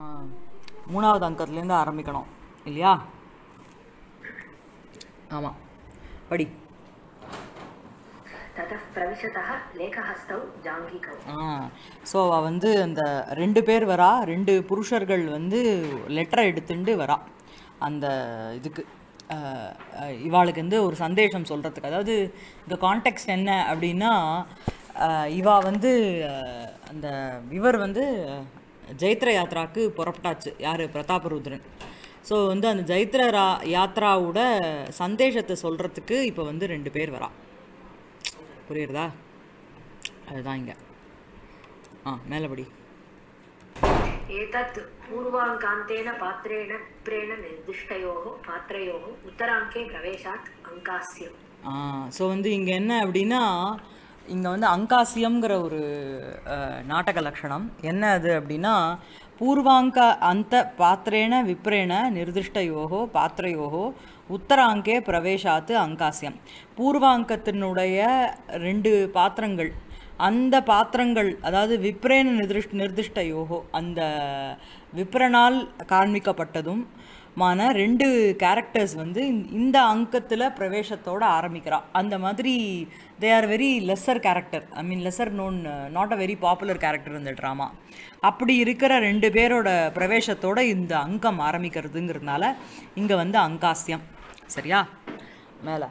ஆ, மூணாவது அங்கத்துலேருந்து ஆரம்பிக்கணும் இல்லையா ஆமாம் படி ततः प्रविशतः लेखहस्तौ जाङ्घिकौ ஆ ஸோ அவள் வந்து அந்த ரெண்டு பேர் வரா ரெண்டு புருஷர்கள் வந்து லெட்டரை எடுத்துட்டு வரா அந்த இதுக்கு அஹ், அஹ், இவாளுக்கு வந்து ஒரு சந்தேஷம் சொல்கிறதுக்கு அதாவது இந்த கான்டெக்ட் என்ன அப்படின்னா அஹ், இவா வந்து அஹ், அந்த இவர் வந்து ஜெயித்ர யாத்ராக்கு புறப்பட்டாச்சு யார் பிரதாபருத்ரன் ஸோ வந்து அந்த ஜெயித்ர ரா யாத்ராவோட சந்தேஷத்தை சொல்கிறதுக்கு இப்போ வந்து ரெண்டு பேர் வரா புரியுறதா அதுதான் இங்கே ஆ மேலபடி एतत् पूर्वाङ्कान्तेन पात्रेण विप्रेण निर्दिष्टयोः पात्रयोः उत्तराङ्के प्रवेशात् अङ्कास्यम् ஆ ஸோ வந்து இங்கே என்ன அப்படின்னா இங்கே வந்து அங்காசியம்ங்கிற ஒரு அஹ், நாடக லக்ஷணம் என்ன அது அப்படின்னா பூர்வாங்க அந்த பாத்திரேன விப்ரேண நிர்திஷ்டயோகோ பாத்திரயோகோ உத்தராங்கே பிரவேசாத்து அங்காசியம் பூர்வாங்கத்தினுடைய ரெண்டு பாத்திரங்கள் அந்த பாத்திரங்கள் அதாவது விப்ரேன நிர்திஷ் நிர்திஷ்டயோகோ அந்த விப்ரனால் காண்பிக்கப்பட்டதும் மான ரெண்டு கேரக்டர்ஸ் வந்து இந்த- இந்த அங்கத்தில் பிரவேசத்தோட ஆரம்பிக்கிறா அந்த மாதிரி they are very lesser character I mean lesser known not a very popular character இந்த ட்ராமா அப்படி இருக்கிற ரெண்டு பேரோட பிரவேசத்தோட இந்த அங்கம் ஆரம்பிக்கிறதுங்கிறதுனால இங்கே வந்து அங்காஸ்யம் சரியா மேலே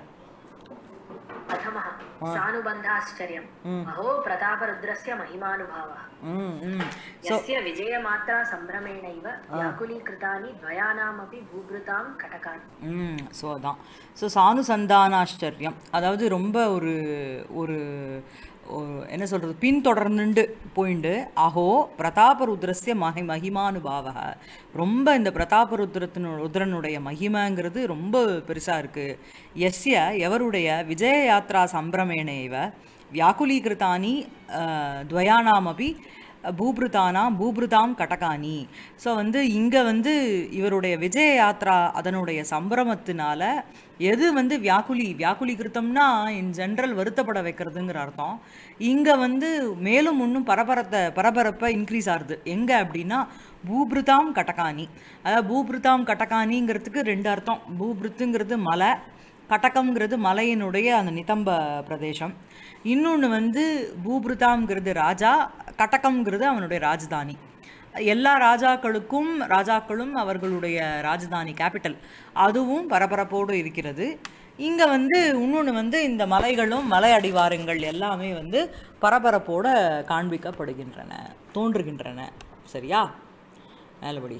प्रथमः सानुबन्धाश्चर्यम् अहो प्रतापरुद्रस्य महिमानुभावः ம் ம் यस्य विजयमात्रा सम्भ्रमेणैव व्याकुलीकृतानि द्वयानामपि भूभृतां कटकानि ம் ஸோ அதான் ஸோ சானுசந்தானாச்சரியம் அதாவது ரொம்ப ஒரு ஒரு ஒரு என்ன சொல்கிறது பின்தொடர்ந்துண்டு போயிண்டு அஹோ பிரதாபருத்ரஸ்ய மகி மகிமானுபாவக ரொம்ப இந்த பிரதாபருத்ரத்தினு ருத்ரனுடைய மகிமைங்கிறது ரொம்ப பெருசாக இருக்குது எஸ்ய எவருடைய விஜய யாத்ரா சம்பிரமேணேவ வியாக்குலீகிருத்தானி அஹ், துவயானாமபி பூபிருதானாம் பூபிருதாம் கடகானி ஸோ வந்து இங்கே வந்து இவருடைய விஜய யாத்ரா அதனுடைய சம்பிரமத்தினால எது வந்து வியாக்குலி வியாக்குலீகிருத்தம்னா இன் ஜென்ரல் வருத்தப்பட வைக்கிறதுங்கிற அர்த்தம் இங்கே வந்து மேலும் இன்னும் பரபரத்தை பரபரப்பை இன்க்ரீஸ் ஆகுது எங்கே அப்படின்னா பூபிருதாம் கடகானி அதாவது பூபிருதாம் கடகானிங்கிறதுக்கு ரெண்டு அர்த்தம் பூபிருத்துங்கிறது மலை கட்டகம்ங்கிறது மலையினுடைய அந்த நிதம்ப பிரதேசம் இன்னொன்று வந்து பூபிருதாம்ங்கிறது ராஜா கட்டகம்ங்கிறது அவனுடைய ராஜதானி எல்லா ராஜாக்களுக்கும் ராஜாக்களும் அவர்களுடைய ராஜதானி கேபிட்டல் அதுவும் பரபரப்போடு இருக்கிறது இங்கே வந்து இன்னொன்று வந்து இந்த மலைகளும் மலை அடிவாரங்கள் எல்லாமே வந்து பரபரப்போட காண்பிக்கப்படுகின்றன தோன்றுகின்றன சரியா மேலபடி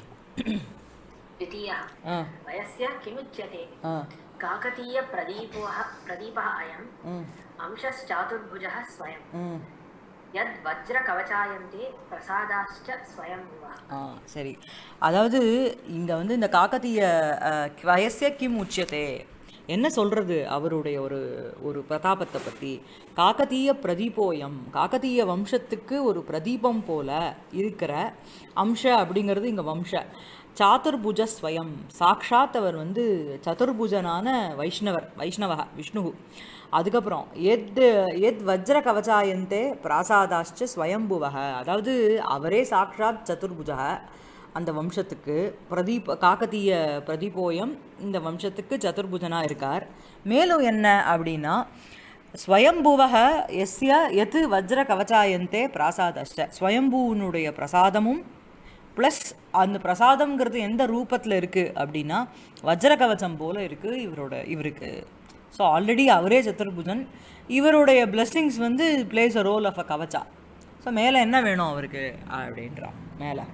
द्वितीयः ஆ वयस्य किमुच्यते ஆ काकतीयप्रदीपः प्रदीपः अयम् ம் अंशश्चातुर्भुजः स्वयं ம் यद्वज्रकवचायन्ते प्रसादाश्च स्वयंभुवः ஆ சரி அதாவது இங்கே வந்து இந்த காக்கத்தீய அஹ், வயசிய கிம் உச்சியதே என்ன சொல்கிறது அவருடைய ஒரு ஒரு பிரதாபத்தை பற்றி காக்கத்தீய பிரதீபோயம் காக்கத்தீய வம்சத்துக்கு ஒரு பிரதீபம் போல இருக்கிற அம்ச அப்படிங்கிறது இங்கே வம்ச சாதுர்புஜ ஸ்வயம் சாக்ஷாத் அவர் வந்து சதுர்புஜனான வைஷ்ணவர் வைஷ்ணவ விஷ்ணு அதுக்கப்புறம் எத் எத் வஜ்ர கவச்சாயந்தே பிராசாதாஷ்ட ஸ்வயம்புவக அதாவது அவரே சாக்ஷாத் சதுர்புஜக அந்த வம்சத்துக்கு பிரதீப் காக்கத்தீய பிரதீபோயம் இந்த வம்சத்துக்கு சதுர்புஜனா இருக்கார் மேலும் என்ன அப்படின்னா ஸ்வயம்புவக எஸ்ய எது வஜ்ர கவச்சாயந்தே பிராசாதஷ்ட ஸ்வயம்புவனுடைய பிரசாதமும் ப்ளஸ் அந்த பிரசாதம்ங்கிறது எந்த ரூபத்தில் இருக்குது அப்படின்னா வஜ்ர கவச்சம் போல இருக்குது இவரோட இவருக்கு ஸோ ஆல்ரெடி அவரே சத்துர்புஜன் இவருடைய blessings வந்து plays a role of a கவச்சா ஸோ மேலே என்ன வேணும் அவருக்கு அப்படின்றான் மேலே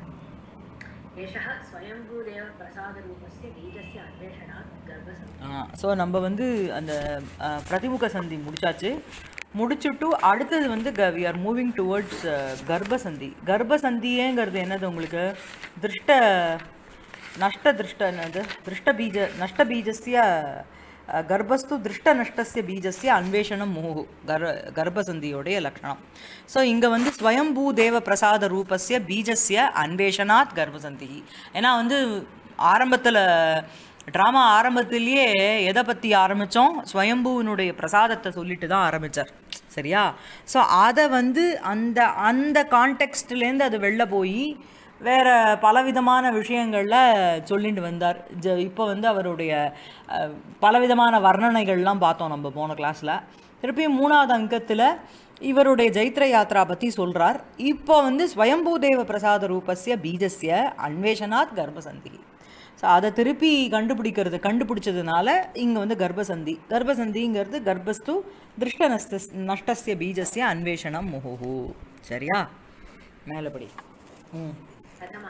एषः स्वयम्भूदेवप्रसादरूपस्य बीजस्य अन्वेषणात् गर्भसन्ति ஸோ நம்ம வந்து அந்த அஹ், பிரதிமுக சந்தி முடிச்சாச்சு முடிச்சுட்டு அடுத்தது வந்து க வி ஆர் மூவிங் டுவர்ட்ஸ் கர்ப்பசந்தி கர்ப்பசந்தியேங்கிறது என்னது உங்களுக்கு திருஷ்ட நஷ்ட திருஷ்ட என்னது திருஷ்ட பீஜ நஷ்ட பீஜஸ்ய அஹ், கர்ப்பஸ்து திருஷ்ட நஷ்டஸ்ய பீஜஸ்ய அன்வேஷணம் முகு கர் கர்ப்பசந்தியோடைய லக்ஷணம் ஸோ இங்கே வந்து ஸ்வயம்பூ தேவ பிரசாத ரூபஸ்ய பீஜஸ்ய அன்வேஷனாத் கர்ப்பசந்தி ஏன்னா வந்து ஆரம்பத்தில் ட்ராமா ஆரம்பத்திலேயே எதை பற்றி ஆரம்பித்தோம் ஸ்வயம்புவினுடைய பிரசாதத்தை சொல்லிட்டு தான் ஆரம்பித்தார் சரியா ஸோ அதை வந்து அந்த அந்த கான்டெக்ஸ்ட்லேருந்து அது வெளில போய் வேற பலவிதமான விஷயங்களில் சொல்லிட்டு வந்தார் ஜ இப்போ வந்து அவருடைய அஹ், பலவிதமான வர்ணனைகள்லாம் பார்த்தோம் நம்ம போன கிளாஸில் திருப்பியும் மூணாவது அங்கத்தில் இவருடைய ஜைத்ர யாத்ரா பற்றி சொல்கிறார் இப்போ வந்து ஸ்வயம்பூதேவ பிரசாத ரூபஸ்ய பீஜஸ்ய அன்வேஷனாத் கர்ப்பசந்தி ஸோ அதை திருப்பி கண்டுபிடிக்கிறது கண்டுபிடிச்சதுனால இங்கே வந்து கர்ப்பசந்தி கர்ப்பசந்திங்கிறது கர்ப்பஸ்து திருஷ்ட நஷ்ட நஷ்டஸ்ய பீஜஸ்ய அன்வேஷனம் முகுஹு சரியா மேலபடி ம் प्रथमः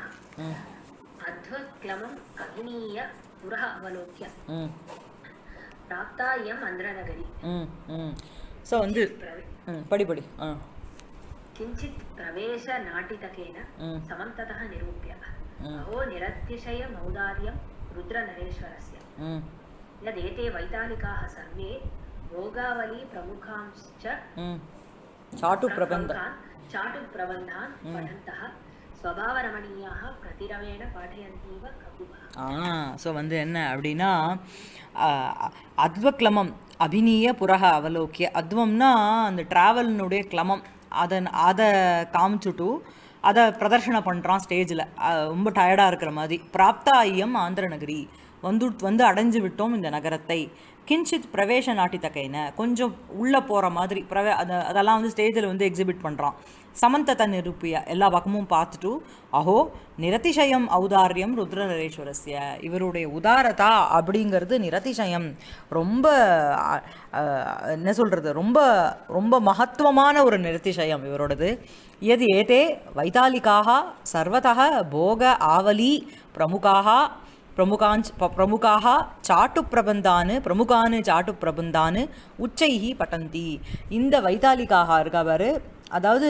अध्वक्लमम् अग्नीय पुरः अवलोक्य ம் प्राप्ता इयम् अन्द्रनगरी ம் ம் ஸோ வந்து प्रवे ம் படி படி ஆ किञ्चित् प्रवेशनाटितकेन ம். समन्ततः निरूप्य अहो निरतिशयमौदार्यं रुद्रनरेश्वरस्य ம் यदेते वैतालिकाः सर्वे भोगावलीप्रमुखांश्च ம் சாட்டு பிரபந்த प्रमुखान् चाटुप्रबन्धान् पठन्तः स्वभावरमणीयाः प्रतिरवेण पाठयन्तीव ककुभः ஆ ஸோ வந்து என்ன அப்படின்னா ஆ, அத்வக்லமம் அபிநீய புரக அவலோக்கிய அத்வம்னா அந்த ட்ராவலினுடைய கிளமம் அதை அதை காமிச்சுட்டு அதை பிரதர்ஷனை பண்ணுறான் ஸ்டேஜில் ரொம்ப டயர்டாக இருக்கிற மாதிரி பிராப்தா ஐயம் ஆந்திர நகரி வந்து வந்து அடைஞ்சு விட்டோம் இந்த நகரத்தை கிஞ்சித் பிரவேச நாட்டித்தக்கைன கொஞ்சம் உள்ளே போகிற மாதிரி பிரவே அதை அதெல்லாம் வந்து ஸ்டேஜில் வந்து எக்ஸிபிட் பண்ணுறான் சமந்தத்தை நிரூபிய எல்லா பக்கமும் பார்த்துட்டு அஹோ நிரதிசயம் ஔதாரியம் ருத்ர நரேஸ்வரஸ்ய இவருடைய உதாரதா அப்படிங்கிறது நிரதிசயம் ரொம்ப அ, அ, என்ன சொல்கிறது ரொம்ப ரொம்ப மகத்துவமான ஒரு நிரதிசயம் இவரோடது எது ஏதே வைதாலிக்காக சர்வதः போக ஆவலி பிரமுகாக பிரமுகாஞ்ச் ப- பிரமுகாக சாட்டுப்பிரபந்தான்னு பிரமுகான்னு சாட்டுப்பிரபந்தான்னு உச்சைகி பட்டந்தி இந்த வைத்தாலிக்காக இருக்கா பாரு அதாவது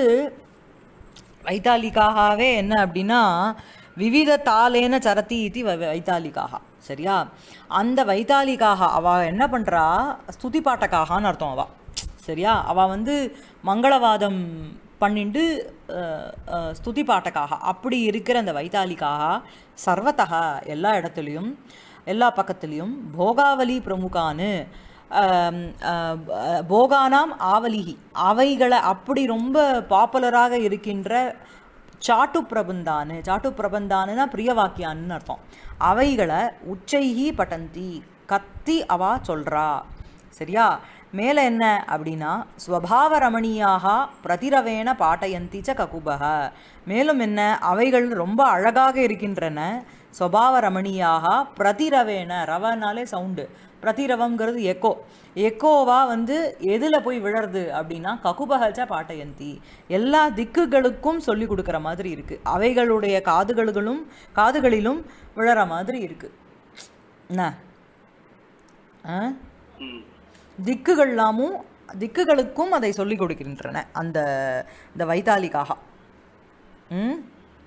வைத்தாலிக்காகவே என்ன அப்படின்னா விவித தாலேன சரதி இது வைத்தாலிக்காக சரியா அந்த வைத்தாலிக்காக அவ என்ன பண்ணுறா ஸ்துதி பாட்டக்காகான்னு அர்த்தம் அவ சரியா அவ வந்து மங்களவாதம் பண்ணிண்டு அஹ், அஹ், ஸ்துதி பாட்டக்காக அப்படி இருக்கிற அந்த வைத்தாலிக்காக சர்வத்தக எல்லா இடத்துலையும் எல்லா பக்கத்துலேயும் போகாவலி பிரமுகான்னு ஆம், ஆஹ், ப- போகானாம் ஆவலிகி அவைகளை அப்படி ரொம்ப பாப்புலராக இருக்கின்ற சாட்டு பிரபந்தானு சாட்டு பிரபந்தானுனா பிரியவாக்கியான்னு அர்த்தம் அவைகளை உச்சைகி பட்டந்தி கத்தி அவா சொல்றா சரியா மேலே என்ன அப்படின்னா ஸ்வபாவ ரமணீயாக பிரதிரவேண பாட்டயந்தி ச ககுபக மேலும் என்ன அவைகள் ரொம்ப அழகாக இருக்கின்றன ஸ்வபாவ ரமணீயாக பிரதிரவேண ரவனாலே சவுண்டு பிரதிரவம்ங்கிறது எக்கோ எக்கோவா வந்து எதில் போய் விழறது அப்படின்னா ககுபகச்ச பாட்டயந்தி எல்லா திக்குகளுக்கும் சொல்லி கொடுக்குற மாதிரி இருக்குது அவைகளுடைய காதுகளும் காதுகளிலும் விழற மாதிரி இருக்குது என்ன ஆ திக்குகள்லாமும் திக்குகளுக்கும் அதை சொல்லிக் கொடுக்கின்றன அந்த இந்த வைத்தாலிக்காக ம்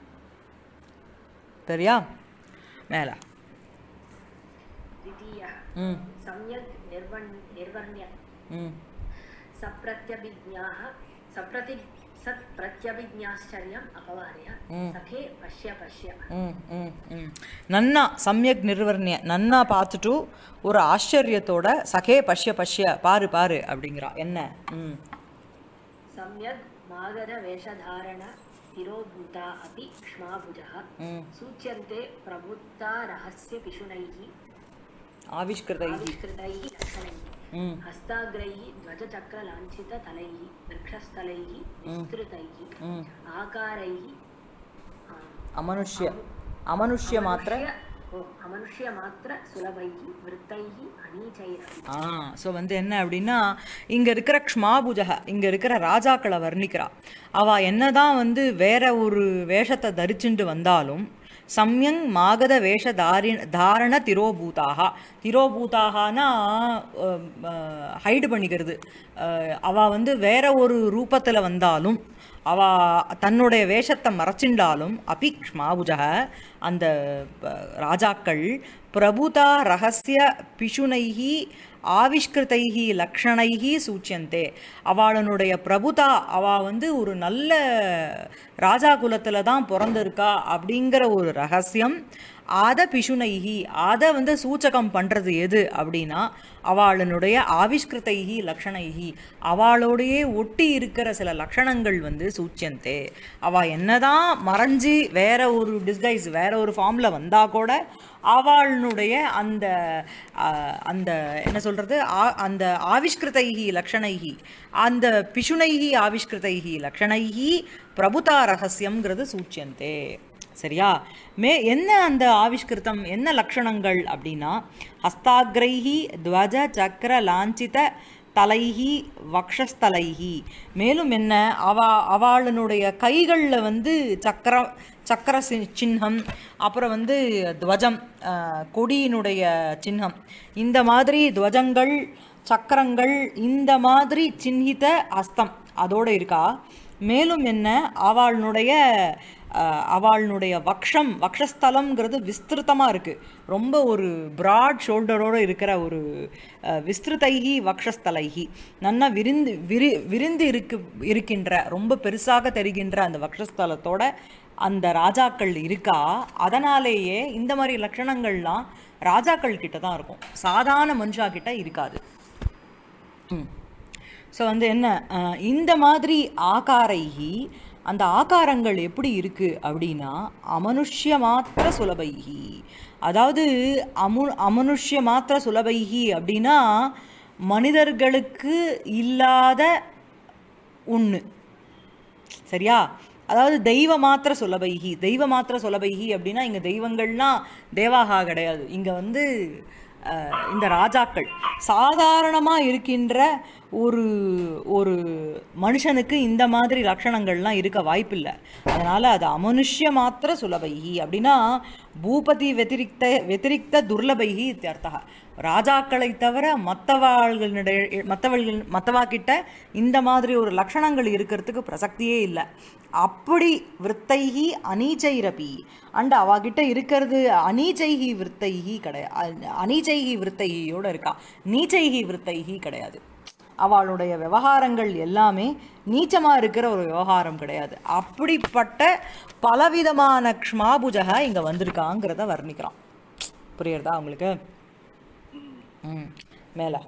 சரியா மேலே द्वितीयः ம் सम्यक् निर्वन् निर्वर्ण्य ம் सप्रत्यभिज्ञाः सप्रति सत्प्रत्यभिज्ञाश्चर्यम् अपवार्य सखे पश्य पश्य ம் ம் ம் நன்னா சமயக் நிர்வர்ணிய நன்னா பார்த்துட்டு ஒரு ஆச்சரியத்தோட சகே பஷ்ய பஷ்ய பாரு பாரு அப்படிங்கிறா என்ன ம் सम्यग् मागधवेषधारण तिरोभूता अपि क्ष्माभुजः ம் सूच्यन्ते प्रभुत्ता रहस्यपिशुनैः ஆவிஷ்கிருதை आविष्कृतैः लक्षणैः ம் हस्ताग्रैः ध्वजचक्रलाञ्छिततलैः वृक्षस्थलैः विस्तृतैः ம் आकारैः आ, அமனுஷ்ய அமனுஷ்ய மாத்திர अमनुष्य- ओ, अमनुष्यमात्रसुलभैः वृत्तैः अनीचैरपि ஆ ஸோ வந்து என்ன அப்படின்னா இங்கே இருக்கிற க்ஷ்மாபுஜக இங்கே இருக்கிற ராஜாக்களை வர்ணிக்கிறா அவள் என்னதான் வந்து வேற ஒரு வேஷத்தை தரிச்சுண்டு வந்தாலும் சம்யங் மாகத வேஷ தாரி தாரண திரோபூதாக திரோபூதாகனா ஹைடு பண்ணிக்கிறது அஹ், அவ வந்து வேற ஒரு ரூபத்தில் வந்தாலும் அவ தன்னுடைய வேஷத்தை மறைச்சிண்டாலும் அபி க்ஷ்மாபுஜக அந்த ப- ராஜாக்கள் பிரபுதா ரகசிய பிஷுனைஹி ஆவிஷ்கிருதைஹி லக்ஷணைஹி சூச்சியந்தே அவளுடைய பிரபுதா அவ வந்து ஒரு நல்ல ராஜா குலத்தில் தான் பிறந்திருக்கா அப்படிங்கிற ஒரு ரகசியம் ஆத பிஷுனைஹி ஆத வந்து சூச்சகம் பண்ணுறது எது அப்படின்னா அவளுடைய ஆவிஷ்கிருதைஹி லக்ஷணைஹி அவளோடையே ஒட்டி இருக்கிற சில லக்ஷணங்கள் வந்து சூச்சியந்தே அவ என்னதான் மறைஞ்சி வேற ஒரு டிஸ்கைஸ் வேற ஒரு ஃபார்மில் வந்தா கூட அவளுடைய அந்த அஹ், அந்த என்ன சொல்றது ஆ- அந்த ஆவிஷ்கிருதைஹி லக்ஷணைஹி அந்த பிஷுனைஹி ஆவிஷ்கிருதைஹி லக்ஷணைஹி பிரபுதா ரகசியம்ங்கிறது சூச்சியந்தே சரியா மே என்ன அந்த ஆவிஷ்கிருதம் என்ன லக்ஷணங்கள் அப்படின்னா ஹஸ்தாகிரைஹி துவஜ சக்கர லாஞ்சித தலைஹி வக்ஷஸ்தலைஹி மேலும் என்ன அவ அவளுடைய கைகளில் வந்து சக்கர சக்கர சி- சின்னம் அப்புறம் வந்து துவஜம் அஹ், கொடியினுடைய சின்னம் இந்த மாதிரி துவஜங்கள் சக்கரங்கள் இந்த மாதிரி சின்னித அஸ்தம் அதோடு இருக்கா மேலும் என்ன அவளுடைய அஹ், அவளுடைய வக்ஷம் வக்ஷஸ்தலம்ங்கிறது விஸ்திருத்தமாக இருக்குது ரொம்ப ஒரு பிராட் ஷோல்டரோடு இருக்கிற ஒரு அஹ், விஸ்திருதைகி வக்ஷஸ்தலைகி நன்னா விரிந்து விரி விரிந்து இருக்கு இருக்கின்ற ரொம்ப பெருசாக தெரிகின்ற அந்த வக்ஷஸ்தலத்தோட அந்த ராஜாக்கள் இருக்கா அதனாலேயே இந்த மாதிரி லட்சணங்கள்லாம் ராஜாக்கள் கிட்ட தான் இருக்கும் சாதாரண மனுஷா கிட்ட இருக்காது ஸோ வந்து என்ன அஹ், இந்த மாதிரி ஆகாரைகி அந்த ஆகாரங்கள் எப்படி இருக்குது அப்படின்னா அமனுஷ்ய மாத்திர சுலபைகி அதாவது அமு அமனுஷ்ய மாத்திர சுலபைகி அப்படின்னா மனிதர்களுக்கு இல்லாத ஒன்று சரியா அதாவது தெய்வ மாத்திர சுலபைகி தெய்வ மாத்திர சுலபைகி அப்படின்னா இங்கே தெய்வங்கள்லாம் தேவாகா கிடையாது இங்கே வந்து அஹ், இந்த ராஜாக்கள் சாதாரணமாக இருக்கின்ற ஒரு ஒரு மனுஷனுக்கு இந்த மாதிரி லட்சணங்கள்லாம் இருக்க வாய்ப்பில்லை அதனால் அது அமனுஷ்ய மாத்திர சுலபைகி அப்படின்னா பூபதி வெதிரிக்த வெதிரிக்த துர்லபைகி இத்தியர்த்தா ராஜாக்களை தவிர மற்றவாள்களுடைய மற்றவர்கள் மற்றவா கிட்ட இந்த மாதிரி ஒரு லட்சணங்கள் இருக்கிறதுக்கு பிரசக்தியே இல்லை அப்படி விற்த்தைகி அனீச்சைரபி அண்ட் அவாகிட்ட இருக்கிறது அனீச்சைகி விற்த்தைகி கிடையாது அனீச்சைகி விற்த்தைகியோட இருக்கா நீச்சைகி விற்த்தைகி கிடையாது அவளுடைய விவகாரங்கள் எல்லாமே நீச்சமாக இருக்கிற ஒரு விவகாரம் கிடையாது அப்படிப்பட்ட பலவிதமான க்ஷ்மாபுஜக இங்கே வந்திருக்காங்கிறத வர்ணிக்கிறான் புரியுறதா உங்களுக்கு ம் மேலே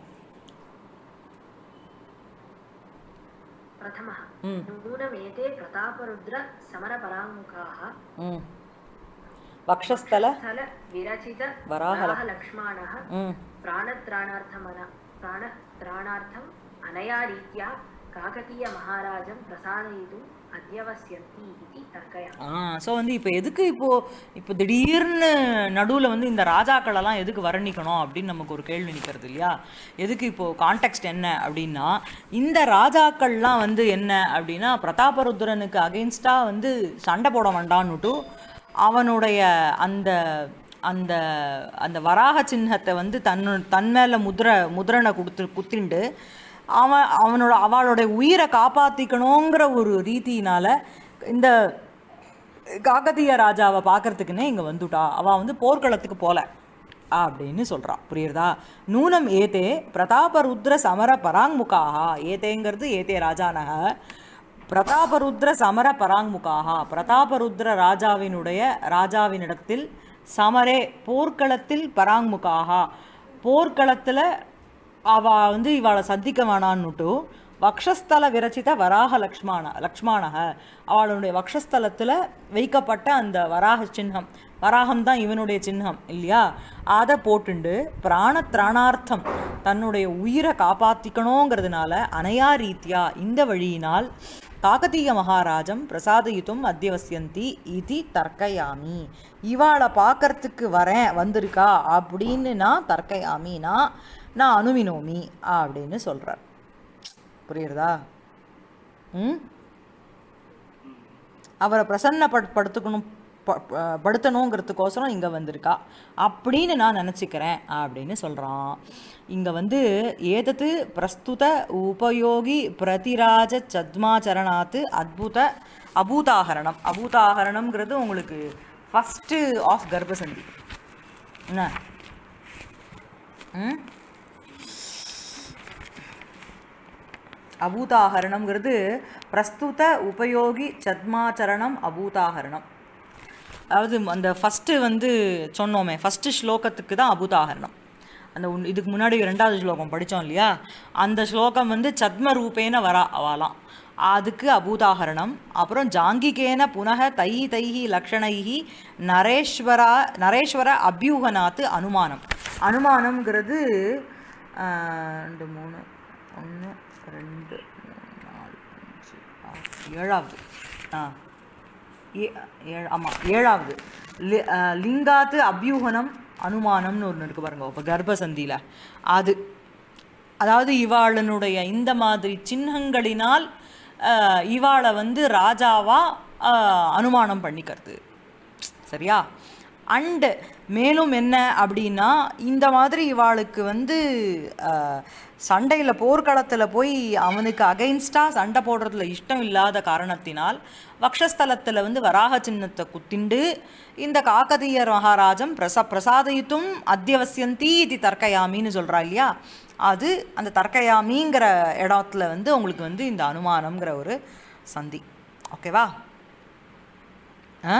प्रथमः नूनमेते प्रतापरुद्र समरपराङ्मुखाः ம் வக்ஷஸ்தல स्थल विरचित वराह- वराहलक्ष्माणः ம் प्राणत्राणार्थमन प्राणत्राणार्थम् अनया रीत्या काकतीयमहाराजं प्रसादयितुम् अध्यवस्यन्ति इति तर्कयामि ஆ ஸோ வந்து இப்போ எதுக்கு இப்போது இப்போ திடீர்னு நடுவில் வந்து இந்த ராஜாக்களெல்லாம் எதுக்கு வர்ணிக்கணும் அப்படின்னு நமக்கு ஒரு கேள்வி நிற்கிறது இல்லையா எதுக்கு இப்போது கான்டெக்ஸ்ட் என்ன அப்படின்னா இந்த ராஜாக்கள்லாம் வந்து என்ன அப்படின்னா பிரதாபருத்ரனுக்கு அகெயின்ஸ்டாக வந்து சண்டை போட வேண்டான்னுட்டு அவனுடைய அந்த அந்த அந்த வராக சின்னத்தை வந்து தன்னு தன் மேலே முதிரை முதிரனை கொடுத்து குத்திண்டு அவன் அவனோட அவளுடைய உயிரை காப்பாற்றிக்கணுங்கிற ஒரு ரீதியினால இந்த காகதீய ராஜாவை பார்க்கறதுக்குன்னே இங்கே வந்துட்டா அவள் வந்து போர்க்களத்துக்கு போல அப்படின்னு சொல்றா புரியுறதா நூனம் ஏதே பிரதாபருத்ர சமர பராங்முகாக ஏதேங்கிறது ஏதே ராஜானக பிரதாபருத்ர சமர பராங்முகாக பிரதாபருத்ர ராஜாவினுடைய ராஜாவினிடத்தில் சமரே போர்க்களத்தில் பராங்முகாக போர்க்களத்தில் அவ வந்து இவளை சந்திக்க வேணான்னுட்டு வக்ஷஸ்தல விரச்சித வராக லக்ஷ்மண லக்ஷ்மணக அவளுடைய வக்ஷஸ்தலத்தில் வைக்கப்பட்ட அந்த வராக சின்னம் வராகம் தான் இவனுடைய சின்னம் இல்லையா அதை போட்டுண்டு பிராண திராணார்த்தம் தன்னுடைய உயிரை காப்பாற்றிக்கணுங்கிறதுனால அனையா ரீத்தியா இந்த வழியினால் காகதீய மகாராஜம் பிரசாதயித்தும் அத்தியவசியந்தி இது தர்க்கயாமி இவாளை பார்க்கறதுக்கு வரேன் வந்திருக்கா அப்படின்னு நான் தர்க்கயாமி நான் நான் அனுமினோமி அப்படின்னு சொல்கிறார் புரியுறதா ம் அவரை பிரசன்னப்பட் படுத்துக்கணும் ப- ப- படுத்தணுங்கிறதுக்கோசரம் இங்கே வந்திருக்கா அப்படின்னு நான் நினச்சிக்கிறேன் அப்படின்னு சொல்கிறான் இங்கே வந்து ஏதத்து பிரஸ்துத உபயோகி பிரதிராஜ சத்மாச்சரணாத்து அத்புத அபூதாகரணம் அபூதாகரணம்ங்கிறது உங்களுக்கு ஃபஸ்ட்டு ஆஃப் கர்ப்பசந்தி என்ன ம் அபூதாகரணம்ங்கிறது பிரஸ்துத உபயோகி சத்மாச்சரணம் அபூதாகரணம் அதாவது அந்த ஃபஸ்ட்டு வந்து சொன்னோமே ஃபஸ்ட்டு ஸ்லோகத்துக்கு தான் அபுதாகரணம் அந்த உன் இதுக்கு முன்னாடி ரெண்டாவது ஸ்லோகம் படித்தோம் இல்லையா அந்த ஸ்லோகம் வந்து சத்ம ரூபேன வரா அவாலாம் அதுக்கு அபூதாகரணம் அப்புறம் ஜாங்கிகேன புனக தை தைஹி லக்ஷணைஹி நரேஸ்வரா நரேஸ்வர அபியூகநாத் அனுமானம் அனுமானம்ங்கிறது ஆஹ், ரெண்டு மூணு ஒன்று ரெண்டு மூணு நாலு அஞ்சு ஆறு ஏழாவது ஆ ஏ- ஏழு ஆமாம் ஏழாவது லி- அஹ், லிங்காத்து அபியூகனம் அனுமானம்னு ஒன்று இருக்கு பாருங்க இப்போ கர்ப்பசந்தியில் அது அதாவது இவாளனுடைய இந்த மாதிரி சின்னங்களினால் அஹ், இவாளை வந்து ராஜாவா அஹ், அனுமானம் பண்ணிக்கிறது சரியா அண்டு மேலும் என்ன அப்படின்னா இந்த மாதிரி இவாளுக்கு வந்து சண்டையில் போர்க்களத்தில் போய் அவனுக்கு அகைன்ஸ்டாக சண்டை போடுறதுல இஷ்டம் இல்லாத காரணத்தினால் வக்ஷஸ்தலத்தில் வந்து வராக சின்னத்தை குத்திண்டு இந்த காக்கதீயர் மகாராஜம் பிரச பிரசாதயித்தும் அத்தியவசியந்தி இது தர்க்கயாமின்னு சொல்கிறா இல்லையா அது அந்த தர்க்கயாமிங்கிற இடத்துல வந்து உங்களுக்கு வந்து இந்த அனுமானம்ங்கிற ஒரு சந்தி ஓகேவா ஆ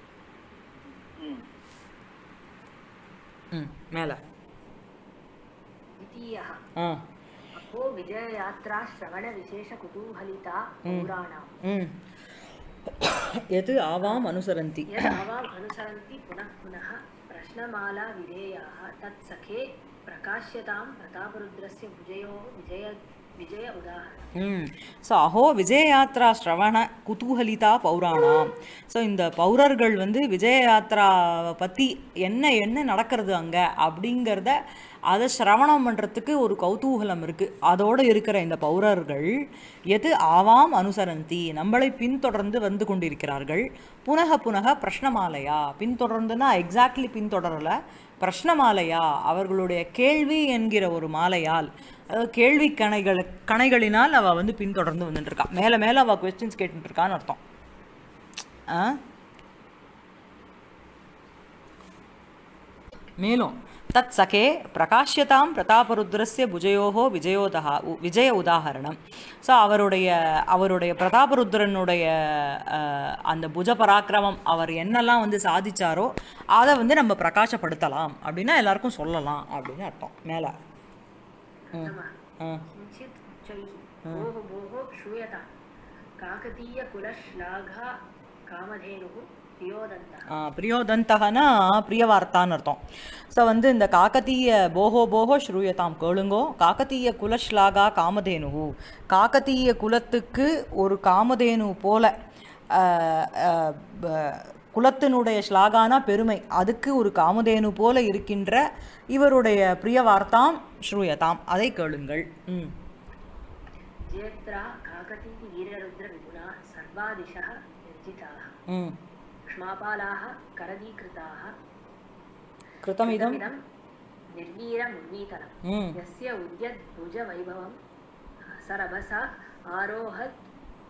ம் மேலே द्वितीयः ஆ अहो विजययात्रा श्रवणविशेषकुतूहलिता पौराणाम् ம் எது ஆவாம் அனுசரந்தி यदावाम् अनुसरन्ति पुनः पुनः प्रश्नमाला विधेयाः तत्सखे प्रकाश्यतां प्रतापरुद्रस्य भुजयोः विजय विजय उदाहरणम् ம் ஸோ அஹோ விஜயயாத்ரா ஸ்ரவண குதூகலிதா பௌராணாம் ஸோ இந்த பௌரர்கள் வந்து விஜயயாத்ராவை பற்றி என்ன என்ன நடக்கிறது அங்கே அப்படிங்கிறத அதை சிரவணம் பண்ணுறதுக்கு ஒரு கௌதூகலம் இருக்குது அதோடு இருக்கிற இந்த பௌரர்கள் எது ஆவாம் அனுசரந்தி நம்மளை பின்தொடர்ந்து வந்து கொண்டிருக்கிறார்கள் புனக புனக பிரஷ்னமாலையா பின்தொடர்ந்துன்னா எக்ஸாக்ட்லி பின்தொடரலை பிரஷ்னமாலையா அவர்களுடைய கேள்வி என்கிற ஒரு மாலையால் அதாவது கேள்வி கணைகள் கணைகளினால் அவள் வந்து பின்தொடர்ந்து வந்துட்டு இருக்கா மேலே மேலே அவள் கொஸ்டின்ஸ் கேட்டுட்டு இருக்கான்னு அர்த்தம் ஆ மேலும் தத் சகே பிரகாஷ்யதாம் பிரதாபருத்ரஸ்ய புஜயோகோ விஜயோதா உ- விஜய உதாகரணம் ஸோ அவருடைய அவருடைய பிரதாபருத்ரனுடைய அஹ், அந்த புஜ பராக்கிரமம் அவர் என்னெல்லாம் வந்து சாதிச்சாரோ அதை வந்து நம்ம பிரகாசப்படுத்தலாம் அப்படின்னா எல்லாருக்கும் சொல்லலாம் அப்படின்னு அர்த்தம் மேலே प्रथमः ஆ किञ्चित् उच्चैः भोः भोः श्रूयतां काकतीयकुलश्लाघा कामधेनुः प्रियोदन्तः ஆ, பிரியோதந்தகனா பிரியவார்த்தான்னு அர்த்தம் ஸோ வந்து இந்த காக்கத்தீய போகோ போகோ ஸ்ரூயதாம் கேளுங்கோ காக்கத்தீய குலஸ்லாகா காமதேனு காக்கத்தீய குலத்துக்கு ஒரு காமதேனு போல ஆ, ஆ, ப- குலத்தினுடைய ஸ்லாகானா பெருமை அதுக்கு ஒரு காமதேனு போல இருக்கின்ற இவருடைய பிரியவார்த்தாம் ஸ்ரூயதாம் அதை கேளுங்கள் ம் जेत्रा काकतीति वीररुद्रविगुणा सर्वादिशः निर्जिताः ம் क्ष्मापालाः करदीकृताः கிருத்தமிதம் इदं निर्वीरमुन्नीतनं ம் यस्य उद्यद्भुजवैभवं सरभसा आरोहत्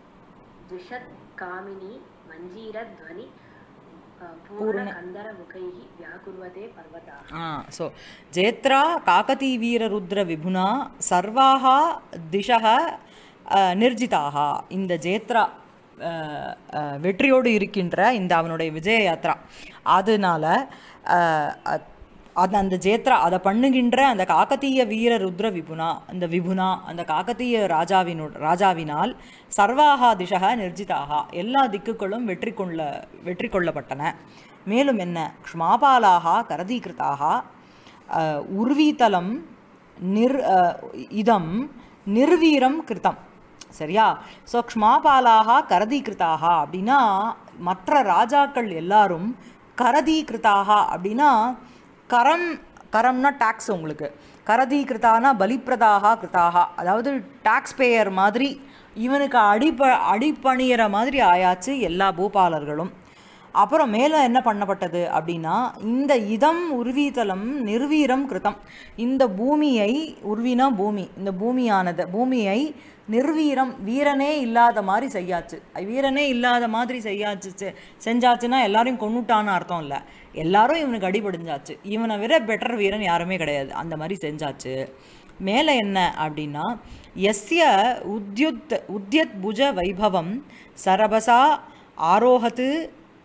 द्विषत्कामिनी मञ्जीरध्वनि पूर्णकन्दरमुखैः व्याकुर्वते पर्वताः ஆ ஸோ ஜேத்ரா காக்கதீவீரருத்ர விபுனா சர்வாக திசக நிர்ஜிதாக இந்த ஜேத்ரா அஹ், அஹ், வெற்றியோடு இருக்கின்ற இந்த அவனுடைய விஜய யாத்ரா அதனால அஹ், அத்- அது அந்த ஜேத்ரா அதை பண்ணுகின்ற அந்த காக்கத்தீய வீர ருத்ர விபுனா அந்த விபுனா அந்த காக்கத்தீய ராஜாவினு ராஜாவினால் சர்வாகா திசக நிர்ஜிதாக எல்லா திக்குகளும் வெற்றி கொள்ள வெற்றி கொள்ளப்பட்டன மேலும் என்ன க்ஷ்மாபாலாக கரதீகிருத்தாக அஹ், உர்வீதலம் நிர் அஹ், இதம் நிர்வீரம் கிருத்தம் சரியா ஸோ க்ஷ்மாபாலாக கரதீகிருத்தாக அப்படின்னா மற்ற ராஜாக்கள் எல்லாரும் கரதீகிருத்தாக அப்படின்னா கரம் கரம்னா டேக்ஸ் உங்களுக்கு கரதீகிருத்தானா பலிப்பிரதாக கிருத்தாக அதாவது டாக்ஸ் பேயர் மாதிரி இவனுக்கு அடிப்ப அடிப்பணியிற மாதிரி ஆயாச்சு எல்லா பூபாலர்களும் அப்புறம் மேலே என்ன பண்ணப்பட்டது அப்படின்னா இந்த இதம் உருவீதலம் நிர்வீரம் கிருத்தம் இந்த பூமியை உருவினா பூமி இந்த பூமியானது பூமியை நிர்வீரம் வீரனே இல்லாத மாதிரி செய்யாச்சு வீரனே இல்லாத மாதிரி செய்யாச்சு செ- செஞ்சாச்சுன்னா எல்லாரையும் கொன்னுட்டான்னு அர்த்தம் இல்லை எல்லாரும் இவனுக்கு அடிபடிஞ்சாச்சு இவனை விட பெட்டர் வீரன் யாருமே கிடையாது அந்த மாதிரி செஞ்சாச்சு மேலே என்ன அப்படின்னா எஸ்ய உத்யுத் உத்யத் புஜ வைபவம் சரபசா ஆரோஹத்து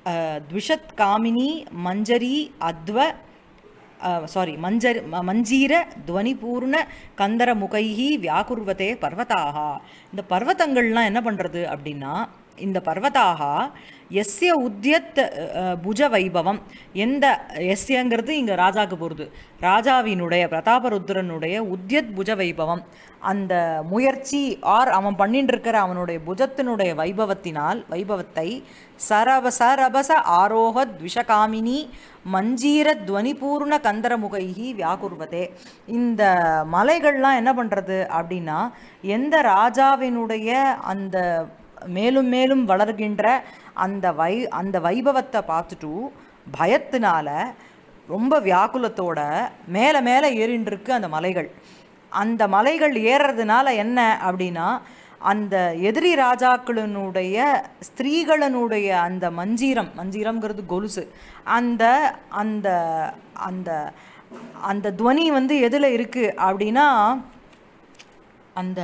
அஹ், த்விஷத் காமினி மஞ்சரி அத்வ சாரி மஞ்சர் ம- மஞ்சீர துவனிபூர்ண கந்தர முகைஹி வியாகுர்வதே பர்வதாக இந்த பர்வதங்கள்லாம் என்ன பண்ணுறது அப்படின்னா இந்த பர்வதாக எஸ்ய உத்யத் அஹ், புஜ வைபவம் எந்த எஸ்யங்கிறது இங்கே ராஜாக்கு போகிறது ராஜாவினுடைய பிரதாபருத்ரனுடைய உத்யத் புஜ வைபவம் அந்த முயற்சி ஆர் அவன் பண்ணிட்டு இருக்கிற அவனுடைய புஜத்தினுடைய வைபவத்தினால் வைபவத்தை சரப சரபச ஆரோக த்விஷகாமினி மஞ்சீர துவனிபூர்ண கந்தரமுகைகி வியாகுர்வதே இந்த மலைகள்லாம் என்ன பண்ணுறது அப்படின்னா எந்த ராஜாவினுடைய அந்த மேலும் மேலும் வளர்கின்ற அந்த வை அந்த வைபவத்தை பார்த்துட்டு பயத்தினால ரொம்ப வியாக்குலத்தோட மேலே மேலே ஏறின்னு இருக்கு அந்த மலைகள் அந்த மலைகள் ஏறுறதுனால என்ன அப்படின்னா அந்த எதிரி ராஜாக்களினுடைய ஸ்திரீகளினுடைய அந்த மஞ்சீரம் மஞ்சீரம்ங்கிறது கொலுசு அந்த அந்த அந்த அந்த துவனி வந்து எதில் இருக்குது அப்படின்னா அந்த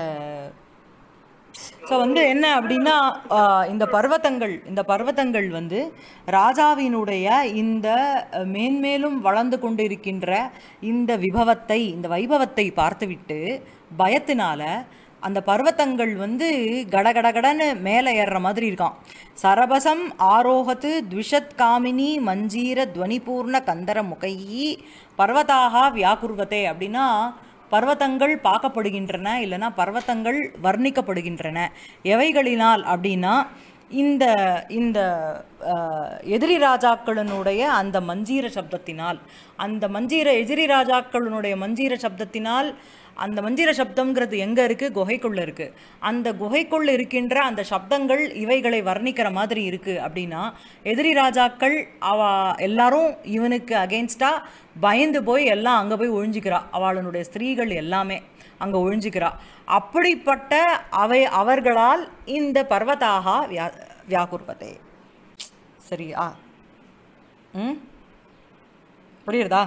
ஸோ வந்து என்ன அப்படின்னா ஆஹ், இந்த பர்வதங்கள் இந்த பர்வதங்கள் வந்து ராஜாவினுடைய இந்த அஹ், மேன்மேலும் வளர்ந்து கொண்டிருக்கின்ற இந்த விபவத்தை இந்த வைபவத்தை பார்த்துவிட்டு பயத்தினால அந்த பர்வதங்கள் வந்து கடகடகடன்னு மேலே ஏறுற மாதிரி இருக்கான் சரபசம் ஆரோகத்து த்விஷத் காமினி மஞ்சீர துவனிபூர்ண கந்தர முகையி பர்வதாக வியாக்குர்வதே அப்படின்னா பர்வதங்கள் பார்க்கப்படுகின்றன இல்லைன்னா பர்வதங்கள் வர்ணிக்கப்படுகின்றன எவைகளினால் அப்படின்னா இந்த இந்த அஹ், எதிரி ராஜாக்களினுடைய அந்த மஞ்சீர சப்தத்தினால் அந்த மஞ்சீர எதிரி ராஜாக்களினுடைய மஞ்சீர சப்தத்தினால் அந்த மஞ்சீர சப்தம்ங்கிறது எங்கே இருக்குது குகைக்குள்ளே இருக்குது அந்த குகைக்குள்ள இருக்கின்ற அந்த சப்தங்கள் இவைகளை வர்ணிக்கிற மாதிரி இருக்குது அப்படின்னா எதிரி ராஜாக்கள் அவ எல்லாரும் இவனுக்கு அகெயின்ஸ்டாக பயந்து போய் எல்லாம் அங்கே போய் ஒழிஞ்சிக்கிறா அவளுடைய ஸ்திரீகள் எல்லாமே அங்கே ஒழிஞ்சிக்கிறா அப்படிப்பட்ட அவை அவர்களால் இந்த பர்வதாக வியா வியாகுர்வதே சரியா ம் புரியுறதா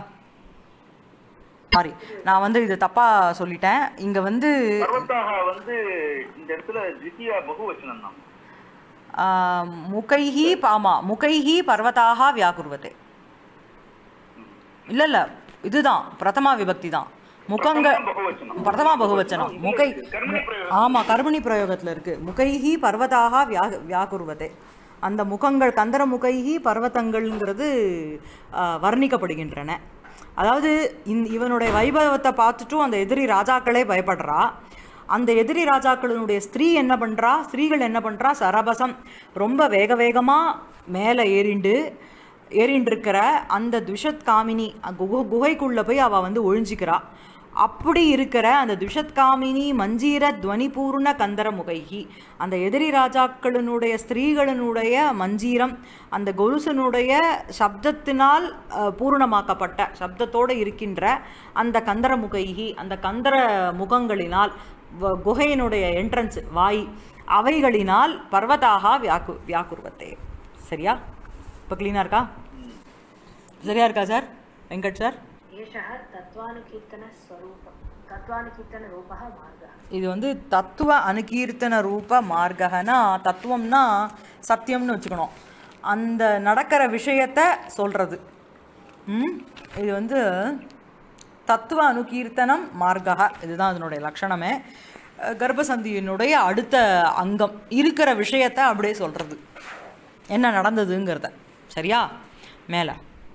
சாரி நான் வந்து இது தப்பாக சொல்லிட்டேன் இங்கே வந்து பர்வத்தாக வந்து இந்த இடத்துல தித்தியா பகுவச்சனம் தான் ஆ, முகைஹி ஆமா முகைஹி பர்வதாக வியாகுர்வதே இல்ல இல்ல இதுதான் பிரதமா விபக்தி தான் முகங்க பிரதமா பகுவச்சனம். பிரதமா பகுவச்சனம் முகை கர்மணி பிரயோகம். ஆமா கர்மணி பிரயோகத்துல இருக்கு முகைஹி பர்வதாக வியா வியாகுர்வதே அந்த முகங்கள் கந்தர முகைஹி பர்வதங்கள்ங்கிறது ஆ, வர்ணிக்கப்படுகின்றன அதாவது இந் இவனுடைய வைபவத்தை பார்த்துட்டும் அந்த எதிரி ராஜாக்களே பயப்படுறா அந்த எதிரி ராஜாக்களினுடைய ஸ்திரீ என்ன பண்ணுறா ஸ்திரீகள் என்ன பண்ணுறா சரபசம் ரொம்ப வேக வேகமாக மேலே ஏறிண்டு ஏறிண்டு இருக்கிற அந்த துஷத் காமினி குகை குகைக்குள்ளே போய் அவள் வந்து ஒழிஞ்சிக்கிறா அப்படி இருக்கிற அந்த துஷத் காமினி மஞ்சீர துவனிபூர்ண கந்தர முகைகி அந்த எதிரி ராஜாக்களினுடைய ஸ்திரீகளினுடைய மஞ்சீரம் அந்த கொலுசனுடைய சப்தத்தினால் அஹ், பூரணமாக்கப்பட்ட சப்தத்தோடு இருக்கின்ற அந்த கந்தர முகைகி அந்த கந்தர முகங்களினால் வ- குகையினுடைய என்ட்ரன்ஸ் வாய் அவைகளினால் பர்வதாக வியாக்கு வியாக்குர்வத்தே சரியா இப்போ க்ளீனாக இருக்கா சரியா இருக்கா சார் வெங்கட் சார் एषः तत्त्वानुकीर्तनस्वरूपं तत्त्वानुकीर्तनरूपः मार्गः இது வந்து தத்துவ அனுகீர்த்தன ரூப மார்கனா தத்துவம்னா சத்தியம்னு வச்சுக்கணும் அந்த நடக்கிற விஷயத்தை சொல்கிறது ம் இது வந்து தத்துவ அனுகீர்த்தனம் மார்கா இதுதான் அதனுடைய லட்சணமே அஹ் கர்ப்பசந்தியினுடைய அடுத்த அங்கம் இருக்கிற விஷயத்தை அப்படியே சொல்கிறது என்ன நடந்ததுங்கிறத சரியா மேலே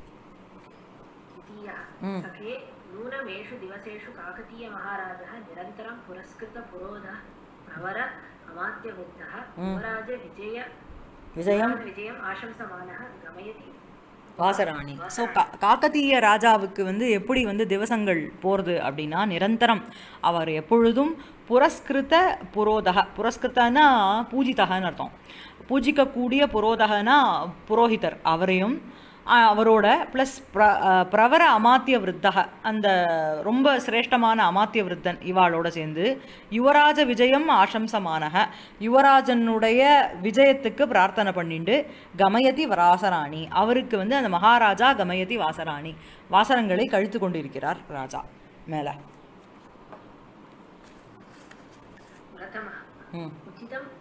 द्वितीयः सखे नूनमेषु दिवसेषु काकतीयमहाराजः निरन्तरं पुरस्कृतपुरोधः प्रवर अमात्यवृद्धः युवराज विजय விஜயம் विजयम् आशंसमानः गमयति வாசராணி ஸோ கா காக்கத்தீய ராஜாவுக்கு வந்து எப்படி வந்து திவசங்கள் போகிறது அப்படின்னா நிரந்தரம் அவர் எப்பொழுதும் புரஸ்கிருத புரோதக புரஸ்கிருத்தனா பூஜிதகன்னு அர்த்தம் பூஜிக்கக்கூடிய புரோதகனா புரோஹிதர் அவரையும் ஆ, அவரோட ப்ளஸ் பிர ஆ, பிரவர அமாத்திய விருத்தக அந்த ரொம்ப சிரேஷ்டமான அமாத்திய விருத்தன் இவாளோட சேர்ந்து யுவராஜ விஜயம் ஆசம்சமானக யுவராஜனுடைய விஜயத்துக்கு பிரார்த்தனை பண்ணிண்டு கமயதி வாசராணி அவருக்கு வந்து அந்த மகாராஜா கமயதி வாசராணி வாசரங்களை கழித்து கொண்டிருக்கிறார் ராஜா மேலே प्रथमः ம் उचितम्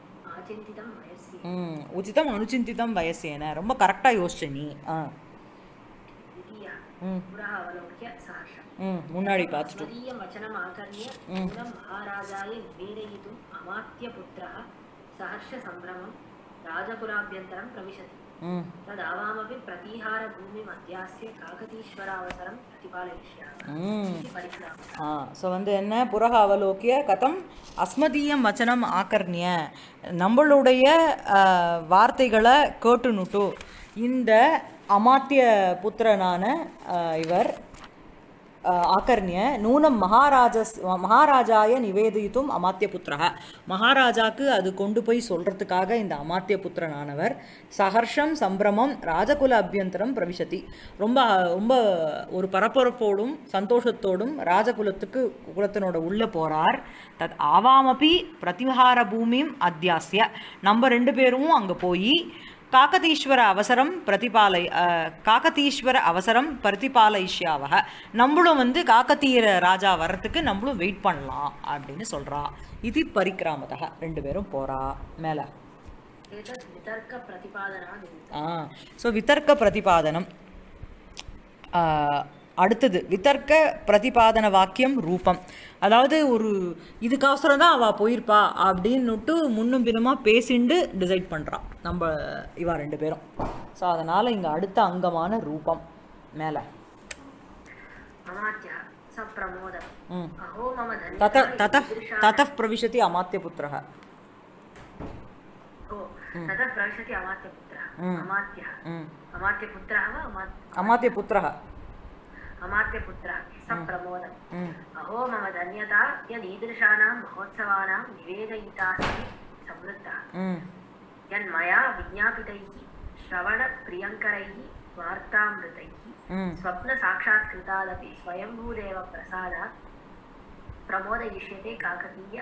अनुचिन्तितं वयसि ம் உச்சிதம் அனுச்சிந்திதம் வயசேன ரொம்ப கரெக்டாக யோசிச்ச நீ ஆ द्वितीयः ம் पुरः अवलोक्य सहर्षम् ம் முன்னாடி பார்த்துட்டோம் अस्मदीयं वचनम् आकर्ण्य नूनं महाराजाय निवेदयितुम् अमात्यपुत्रः सहर्षसम्भ्रमं राजकुलाभ्यन्तरं प्रविशति ம் तदावामपि प्रतीहारभूमिम् अध्यास्य काकतीश्वरावसरं प्रतिपालयिष्यामः ம் इति परिक्रामः ஆ ஸோ வந்து என்ன புறக அவலோக்கிய கதம் அஸ்மதீயம் வச்சனம் ஆக்கர்ணிய நம்மளுடைய ஆ, வார்த்தைகளை கேட்டுனுட்டு இந்த அமாத்திய புத்திரனான ஆ, இவர் ஆ, ஆக்கர்ணிய நூனம் மகாராஜஸ் மகாராஜாய நிவேதித்தும் அமாத்திய புத்திரக மகாராஜாக்கு அது கொண்டு போய் சொல்றதுக்காக இந்த அமாத்திய புத்திரனானவர் சஹர்ஷம் சம்பிரமம் ராஜகுல அபியந்தரம் பிரவிசதி ரொம்ப ரொம்ப ஒரு பரபரப்போடும் சந்தோஷத்தோடும் ராஜகுலத்துக்கு குலத்தினோட உள்ள போறார் தத் ஆவாமபி பிரதிஹார பூமியும் அத்தியாசிய நம்ம ரெண்டு பேரும் அங்கே போய் காக்கதீஸ்வர அவசரம் பிரதிபாலை அஹ், காக்கதீஸ்வர அவசரம் பிரதிபாலயிஷ்யாவக நம்மளும் வந்து காக்கத்தீர ராஜா வர்றதுக்கு நம்மளும் வெயிட் பண்ணலாம் அப்படின்னு சொல்றா இது பரிக்கிராமதக ரெண்டு பேரும் போறா மேல एतत् वितर्कप्रतिपादनात् ஆ ஸோ விதர்க்க பிரதிபாதனம் ஆ, அடுத்தது விதர்க்க பிரதிபாதன வாக்கியம் ரூபம் அதாவது ஒரு இதுக்கோசரம் தான் அவள் போயிருப்பா அப்படின்னுட்டு முன்னும் பின்னுமாக பேசிண்டு டிசைட் பண்ணுறான் நம்ம இவா ரெண்டு பேரும் ஸோ அதனால் இங்கே அடுத்த அங்கமான ரூபம் மேலே अमात्यः स प्रमोदः ம் अहो मम तत धन्यः ततः ईदृशा- ततः प्रविशति अमात्यपुत्रः ओ ततः प्रविशति अमात्यपुत्रः Mm. अमात्यः ம் अमात्यपुत्रः वा अमात् अमात्यपुत्रः अमात्यपुत्रः स प्रमोदः ம் अहो मम धन्यता यदीदृशानां महोत्सवानां निवेदयितास्मि समृद्धः ம் यन्मया विज्ञापितैः श्रवणप्रियङ्करैः वार्तामृतैः ம் स्वप्नसाक्षात्कृतादपि स्वयम्भूदेव प्रसादात् प्रमोदयिष्यते काकतीय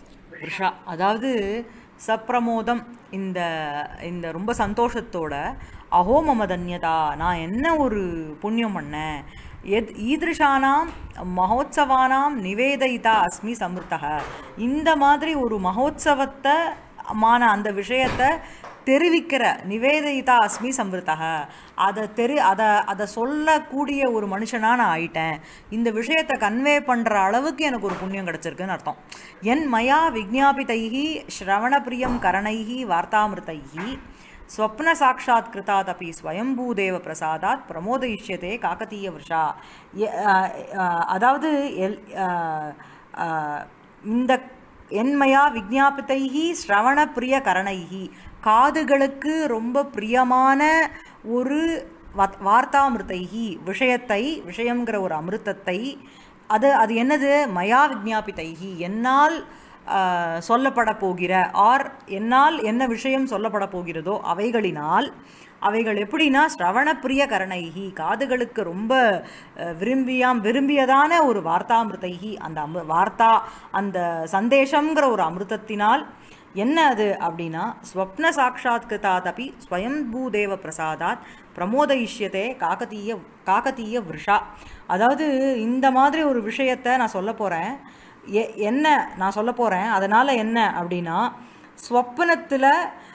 ரிஷா அதாவது சப்பிரமோதம் இந்த இந்த ரொம்ப சந்தோஷத்தோட அஹோ மம தன்யதா நான் என்ன ஒரு புண்ணியம் பண்ணேன் எத் ஈதிருஷானாம் மகோத்சவானாம் நிவேதிதா அஸ்மி சமிருத்தக இந்த மாதிரி ஒரு மகோத்சவத்தை மான அந்த விஷயத்தை தெரிவிக்கிற நிவேதிதா அஸ்மி சம்பிருத்தக அதை தெரி அதை அதை சொல்லக்கூடிய ஒரு மனுஷனா நான் ஆயிட்டேன் இந்த விஷயத்தை கன்வே பண்ணுற அளவுக்கு எனக்கு ஒரு புண்ணியம் கிடச்சிருக்குன்னு அர்த்தம் என் மயா விஜாபிதைஹி ஸ்ரவணப்பிரியம் கரணைஹி வார்த்தாமிருதைஹி ஸ்வப்ன சாட்சாத் கிருதாதபி ஸ்வயம்பூதேவ பிரசாதாத் பிரமோதயிஷ்யதே காக்கத்தீய விஷா எ- அஹ் அஹ் அதாவது எல் அஹ் அஹ் இந்த என்மையா விஜாபிதைஹி ஸ்ரவண பிரிய கரணைஹி காதுகளுக்கு ரொம்ப பிரியமான ஒரு வத்- வார்த்தாமிருதைஹி விஷயத்தை விஷயங்கிற ஒரு அமிர்தத்தை அது அது என்னது மயா விஜாபிதைஹி என்னால் ஆஹ், சொல்லப்பட போகிற ஆர் என்னால் என்ன விஷயம் சொல்லப்பட போகிறதோ அவைகளினால் அவைகள் எப்படின்னா ஸ்ரவணப்பிரிய கரணைகி காதுகளுக்கு ரொம்ப அஹ், விரும்பியாம் விரும்பியதான ஒரு வார்த்தாமிருதைகி அந்த அமு வார்த்தா அந்த சந்தேஷங்கிற ஒரு அமிர்தத்தினால் என்ன அது அப்படின்னா ஸ்வப்ன சாட்சாத்கிருதாதபி ஸ்வயம்பூதேவ பிரசாதாத் பிரமோதயிஷ்யதே காக்கத்தீய காக்கத்தீய விஷா அதாவது இந்த மாதிரி ஒரு விஷயத்தை நான் சொல்ல போகிறேன் எ என்ன நான் சொல்ல போகிறேன் அதனால் என்ன அப்படின்னா ஸ்வப்னத்தில்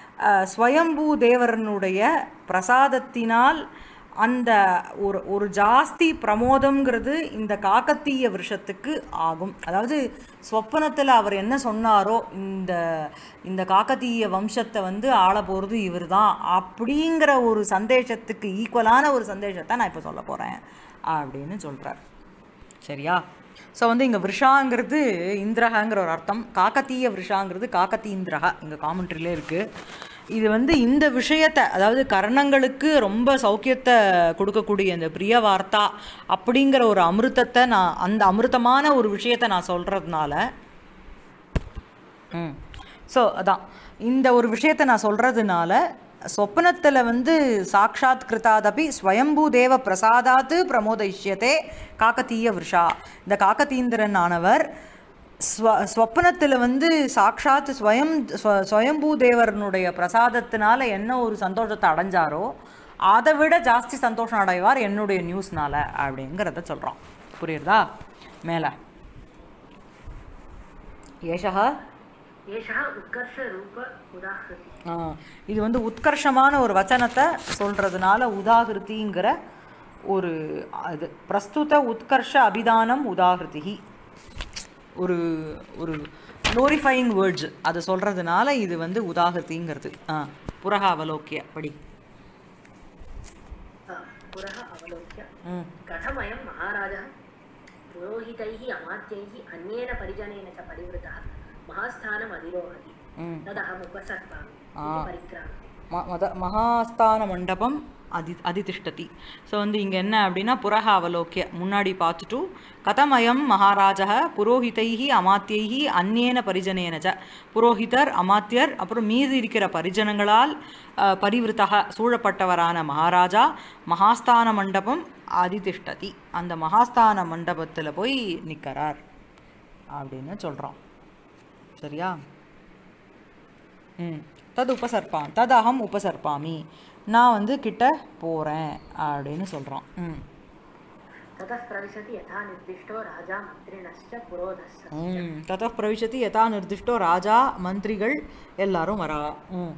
ஸ்வயம்பூ தேவரனுடைய பிரசாதத்தினால் அந்த ஒரு ஒரு ஜாஸ்தி பிரமோதம்ங்கிறது இந்த காக்கத்தீய விஷத்துக்கு ஆகும் அதாவது ஸ்வப்னத்தில் அவர் என்ன சொன்னாரோ இந்த இந்த காக்கத்தீய வம்சத்தை வந்து ஆள போகிறது இவர் தான் அப்படிங்கிற ஒரு சந்தேஷத்துக்கு ஈக்குவலான ஒரு சந்தேஷத்தை நான் இப்போ சொல்ல போகிறேன் அப்படின்னு சொல்கிறார் சரியா ஸோ வந்து இங்கே விஷாங்கிறது இந்திரகங்கிற ஒரு அர்த்தம் காக்கத்தீய விஷாங்கிறது காக்கத்தீந்திரகா இங்கே காமெண்ட்ரிலே இருக்குது இது வந்து இந்த விஷயத்தை அதாவது கர்ணங்களுக்கு ரொம்ப சௌக்கியத்தை கொடுக்கக்கூடிய இந்த பிரிய வார்த்தா அப்படிங்கிற ஒரு அமிர்தத்தை நான் அந்த அமிர்தமான ஒரு விஷயத்தை நான் சொல்கிறதுனால ம் ஸோ அதான் இந்த ஒரு விஷயத்தை நான் சொல்கிறதுனால சொப்பனத்தில் வந்து சாக்ஷாத் கிருதாதபி ஸ்வயம்பூ தேவ பிரசாதாத்து பிரமோதிஷ்யத்தே காக்கத்தீய விஷா இந்த காக்கத்தீந்திரன் ஆனவர் ஸ்வ ஸ்வப்னத்தில் வந்து சாக்ஷாத் ஸ்வயம் ஸ்வ- ஸ்வயம்பூ தேவரனுடைய பிரசாதத்தினால என்ன ஒரு சந்தோஷத்தை அடைஞ்சாரோ அதை விட ஜாஸ்தி சந்தோஷம் அடைவார் என்னுடைய நியூஸ்னால அப்படிங்கிறத சொல்கிறோம் புரியுறதா மேலே ஏஷா एषः उत्कर्षरूप उदाहृतिः ஆ, இது வந்து உத்கர்ஷமான ஒரு வச்சனத்தை சொல்றதுனால உதாகிருதிங்கிற ஒரு அது பிரஸ்துத உத்கர்ஷ அபிதானம் உதாகிருதி ஒரு ஒரு க்ளோரிஃபையிங் வேர்ட்ஸ் அதை சொல்றதுனால இது வந்து உதாகிருதிங்கிறது ஆ புறக அவலோக்கிய படி आ, पुरः अवलोक्य ம் कथमयं महाराजः पुरोहितैः अमात्यैः अन्येन परिजनेन च परिवृतः महास्थानम् अधिरोहति ம் तदहम् उपसर्पामि आ. इति परिक्रामति ம- மத மகாஸ்தான மண்டபம் அதி அதிதிஷ்டதி ஸோ வந்து இங்கே என்ன அப்படின்னா புறக அவலோக்கிய முன்னாடி பார்த்துட்டு கதமயம் மகாராஜா புரோஹிதைஹி அமாத்தியைஹி அந்நேன பரிஜனேன ச புரோஹிதர் அமாத்தியர் அப்புறம் மீதி இருக்கிற பரிஜனங்களால் அஹ், பரிவிருத்தக சூழப்பட்டவரான மகாராஜா மகாஸ்தான மண்டபம் அதிதிஷ்டதி அந்த மகாஸ்தான மண்டபத்தில் போய் நிற்கிறார் அப்படின்னு சொல்கிறோம் சரியா ம் தது உபசர்ப்பான் தது அகம் உபசர்ப்பாமி நான் வந்து கிட்ட போகிறேன் அப்படின்னு சொல்கிறான் ம் ततः प्रविशति यथा निर्दिष्टो राजा मन्त्रिणश्च पुरोधस्य ம் தத பிரவிஷதி யதா நிர்திஷ்டோ ராஜா மந்திரிகள் எல்லாரும் வரா ம்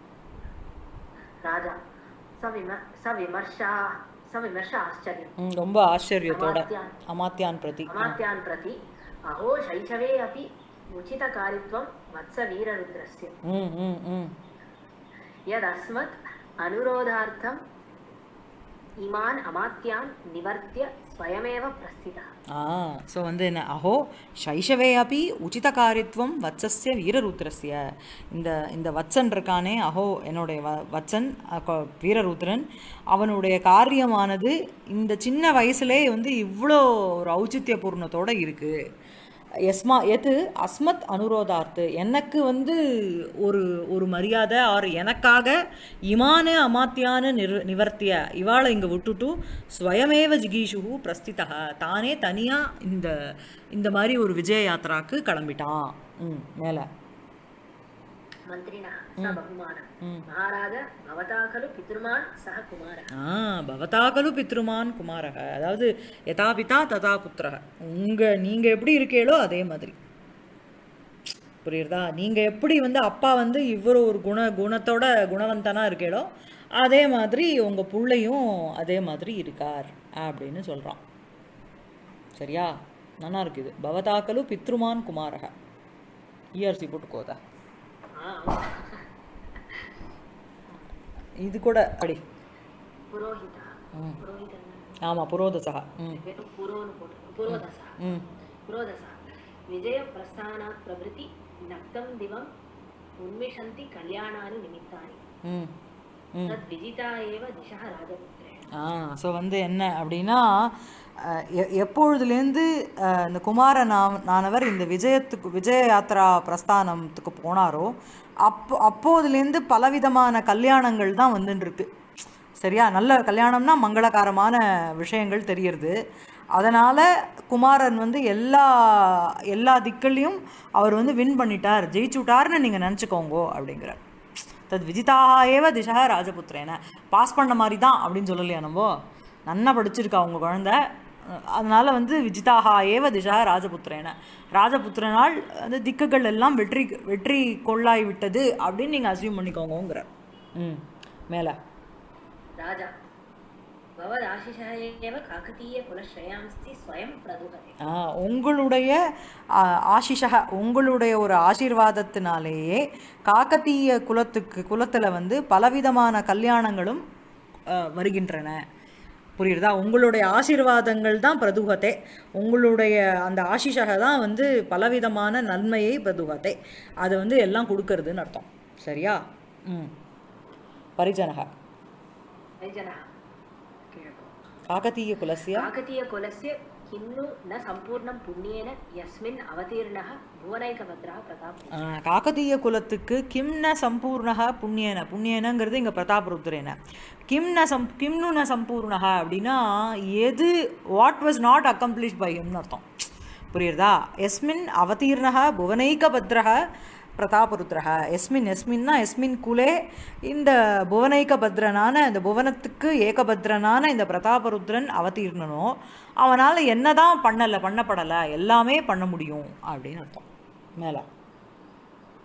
राजा सविम सविमर्शा सविमर्श आश्चर्यम् ம், ரொம்ப ஆச்சரியத்தோட அமாத்யான். அமாத்தியான் பிரதி अमात्यान् प्रति अहो शैशवे अपि उचितकारित्वं वत्सवीररुद्रस्य ம் ம் ம் यदस्मत् अनुरोधार्थम् इमान् अमात्यान् निवर्त्य स्वयमेव प्रस्थितः ஆ ஸோ வந்து என்ன அஹோ சைஷவே அப்பி உச்சித காரித்வம் வத்சஸ்ய வீரருத்ரஸ்ய இந்த இந்த வத்சன் இருக்கானே அஹோ என்னுடைய வ வத்சன் அ, கொ- வீரருத்ரன் அவனுடைய காரியமானது இந்த சின்ன வயசுலே வந்து இவ்வளோ ஒரு ஔச்சித்யபூர்ணத்தோட இருக்கு எஸ்மா எது அஸ்மத் அனுரோதார்த்து எனக்கு வந்து ஒரு ஒரு மரியாதை ஆர் எனக்காக இமான அமாத்தியான நிர் நிவர்த்திய இவாளை இங்கே விட்டுட்டு ஸ்வயமேவ ஜிகீஷு பிரஸ்திதா தானே தனியாக இந்த இந்த மாதிரி ஒரு விஜய யாத்ராக்கு கிளம்பிட்டான் ம் மேலே मन्त्रिणः स बहुमानः महाराज भवता खलु पितृमान् सः कुमारः ஆ பவதா கலு பித்ருமான் குமாரக அதாவது யதா பிதா ததா புத்திரக உங்கள் நீங்கள் எப்படி இருக்கீங்களோ அதே மாதிரி புரியுறதா நீங்கள் எப்படி வந்து அப்பா வந்து இவ்வளோ ஒரு குண குணத்தோட குணவந்தனா இருக்கீங்களோ அதே மாதிரி உங்கள் புள்ளையும் அதே மாதிரி இருக்கார் அப்படின்னு சொல்கிறான் சரியா நல்லா இருக்குது பவதாக்கலு பித்ருமான் குமாரக இஆர்சி போட்டுக்கோதா இது கூட அடி पुरोहितः पुरोहितः ஆமாம் புரோதசா ம் पुरोनु पुरोधसः ம் पुरोधसः विजयप्रस्थानात् प्रभृति नक्तं दिवम् उन्मिषन्ति कल्याणानि निमित्तानि ம் ம் तद्विजिता एव दिशः राजपुत्रे ஆ ஸோ வந்து என்ன அப்படின்னா அஹ், எ- எப்பொழுதுலேருந்து அஹ், இந்த குமார நாம் நானவர் இந்த விஜயத்துக்கு விஜய யாத்ரா பிரஸ்தானத்துக்கு போனாரோ அப்போ அப்போதுலேருந்து பலவிதமான கல்யாணங்கள் தான் வந்துன்னு இருக்கு சரியா நல்ல கல்யாணம்னா மங்களகரமான விஷயங்கள் தெரியறது அதனால் குமாரன் வந்து எல்லா எல்லா திக்கள்லையும் அவர் வந்து வின் பண்ணிட்டார் ஜெயிச்சுட்டார்னு நீங்கள் நினச்சிக்கோங்கோ அப்படிங்கிறார் தத் விஜிதாக ஏவ திசா ராஜபுத்திரேன பாஸ் பண்ண மாதிரி தான் அப்படின்னு சொல்லலையா நம்ம நன்னா படிச்சிருக்கா உங்க குழந்தை அஹ் அதனால வந்து விஜிதாக ஏவ திசா ராஜபுத்திரேன ராஜபுத்திரனால் அந்த திக்குகள் எல்லாம் வெற்றி வெற்றி கொள்ளாய் விட்டது அப்படின்னு நீங்கள் அசியூம் பண்ணிக்கோங்கங்கிற ம் மேலே राजा भवदाशिषः एव काकतीयकुलश्रयांसि स्वयं प्रदुहते ஆ, உங்களுடைய ஆ, ஆசிஷக உங்களுடைய ஒரு ஆசீர்வாதத்தினாலேயே காக்கத்தீய குலத்துக்கு குலத்தில் வந்து பலவிதமான கல்யாணங்களும் ஆ, வருகின்றன புரியுறதா உங்களுடைய ஆசீர்வாதங்கள் தான் பிரதுகத்தை உங்களுடைய அந்த ஆசிஷக தான் வந்து பலவிதமான நன்மையை பிரதுகத்தை அதை வந்து எல்லாம் கொடுக்கறதுன்னு அர்த்தம் சரியா ம் பரிஜனக परिजनः காக்கத்தீய குலசிய काकतीयकुलस्य किन्नु न सम्पूर्णं पुण्येन यस्मिन् अवतीर्णः भुवनैकभद्रः प्रतापः ஆ, காக்கதீய குலத்துக்கு கிம்ன சம்பூர்ணக புண்ணியன புண்ணியனங்கிறது இங்கே பிரதாபருத்ரேன கிம்ன சம் கிம்னு ந சம்பூர்ணக அப்படின்னா எது what was not accomplish by ஹிம்னு அர்த்தம் புரியுறதா எஸ்மின் அவதீர்ணக புவனைகபத்ரக பிரதாபருத்ரக எஸ்மின் எஸ்மின்னா எஸ்மின் குலே இந்த புவனைகபத்ரனான இந்த புவனத்துக்கு ஏகபத்ரனான இந்த பிரதாபருத்ரன் அவதீர்ணனோ அவனால் என்னதான் பண்ணலை பண்ணப்படலை எல்லாமே பண்ண முடியும் அப்படின்னு அர்த்தம் மேலே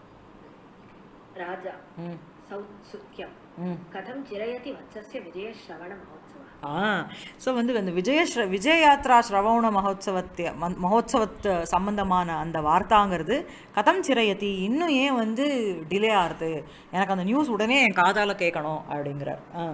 राजा ம் सौत्सुक्यं ம் कथं चिरयति वत्सस्य विजयश्रवणमहोत्सवः ஆ ஸோ வந்து இந்த விஜய ஸ்ர விஜய யாத்ரா ஸ்ரவண மகோத்சவத்தை மந்- மகோத்சவத்து சம்பந்தமான அந்த வார்த்தாங்கிறது கதம் சிரயதி இன்னும் ஏன் வந்து டிலே ஆகுது எனக்கு அந்த நியூஸ் உடனே என் காதால கேட்கணும் அப்படிங்கிறார் ஆ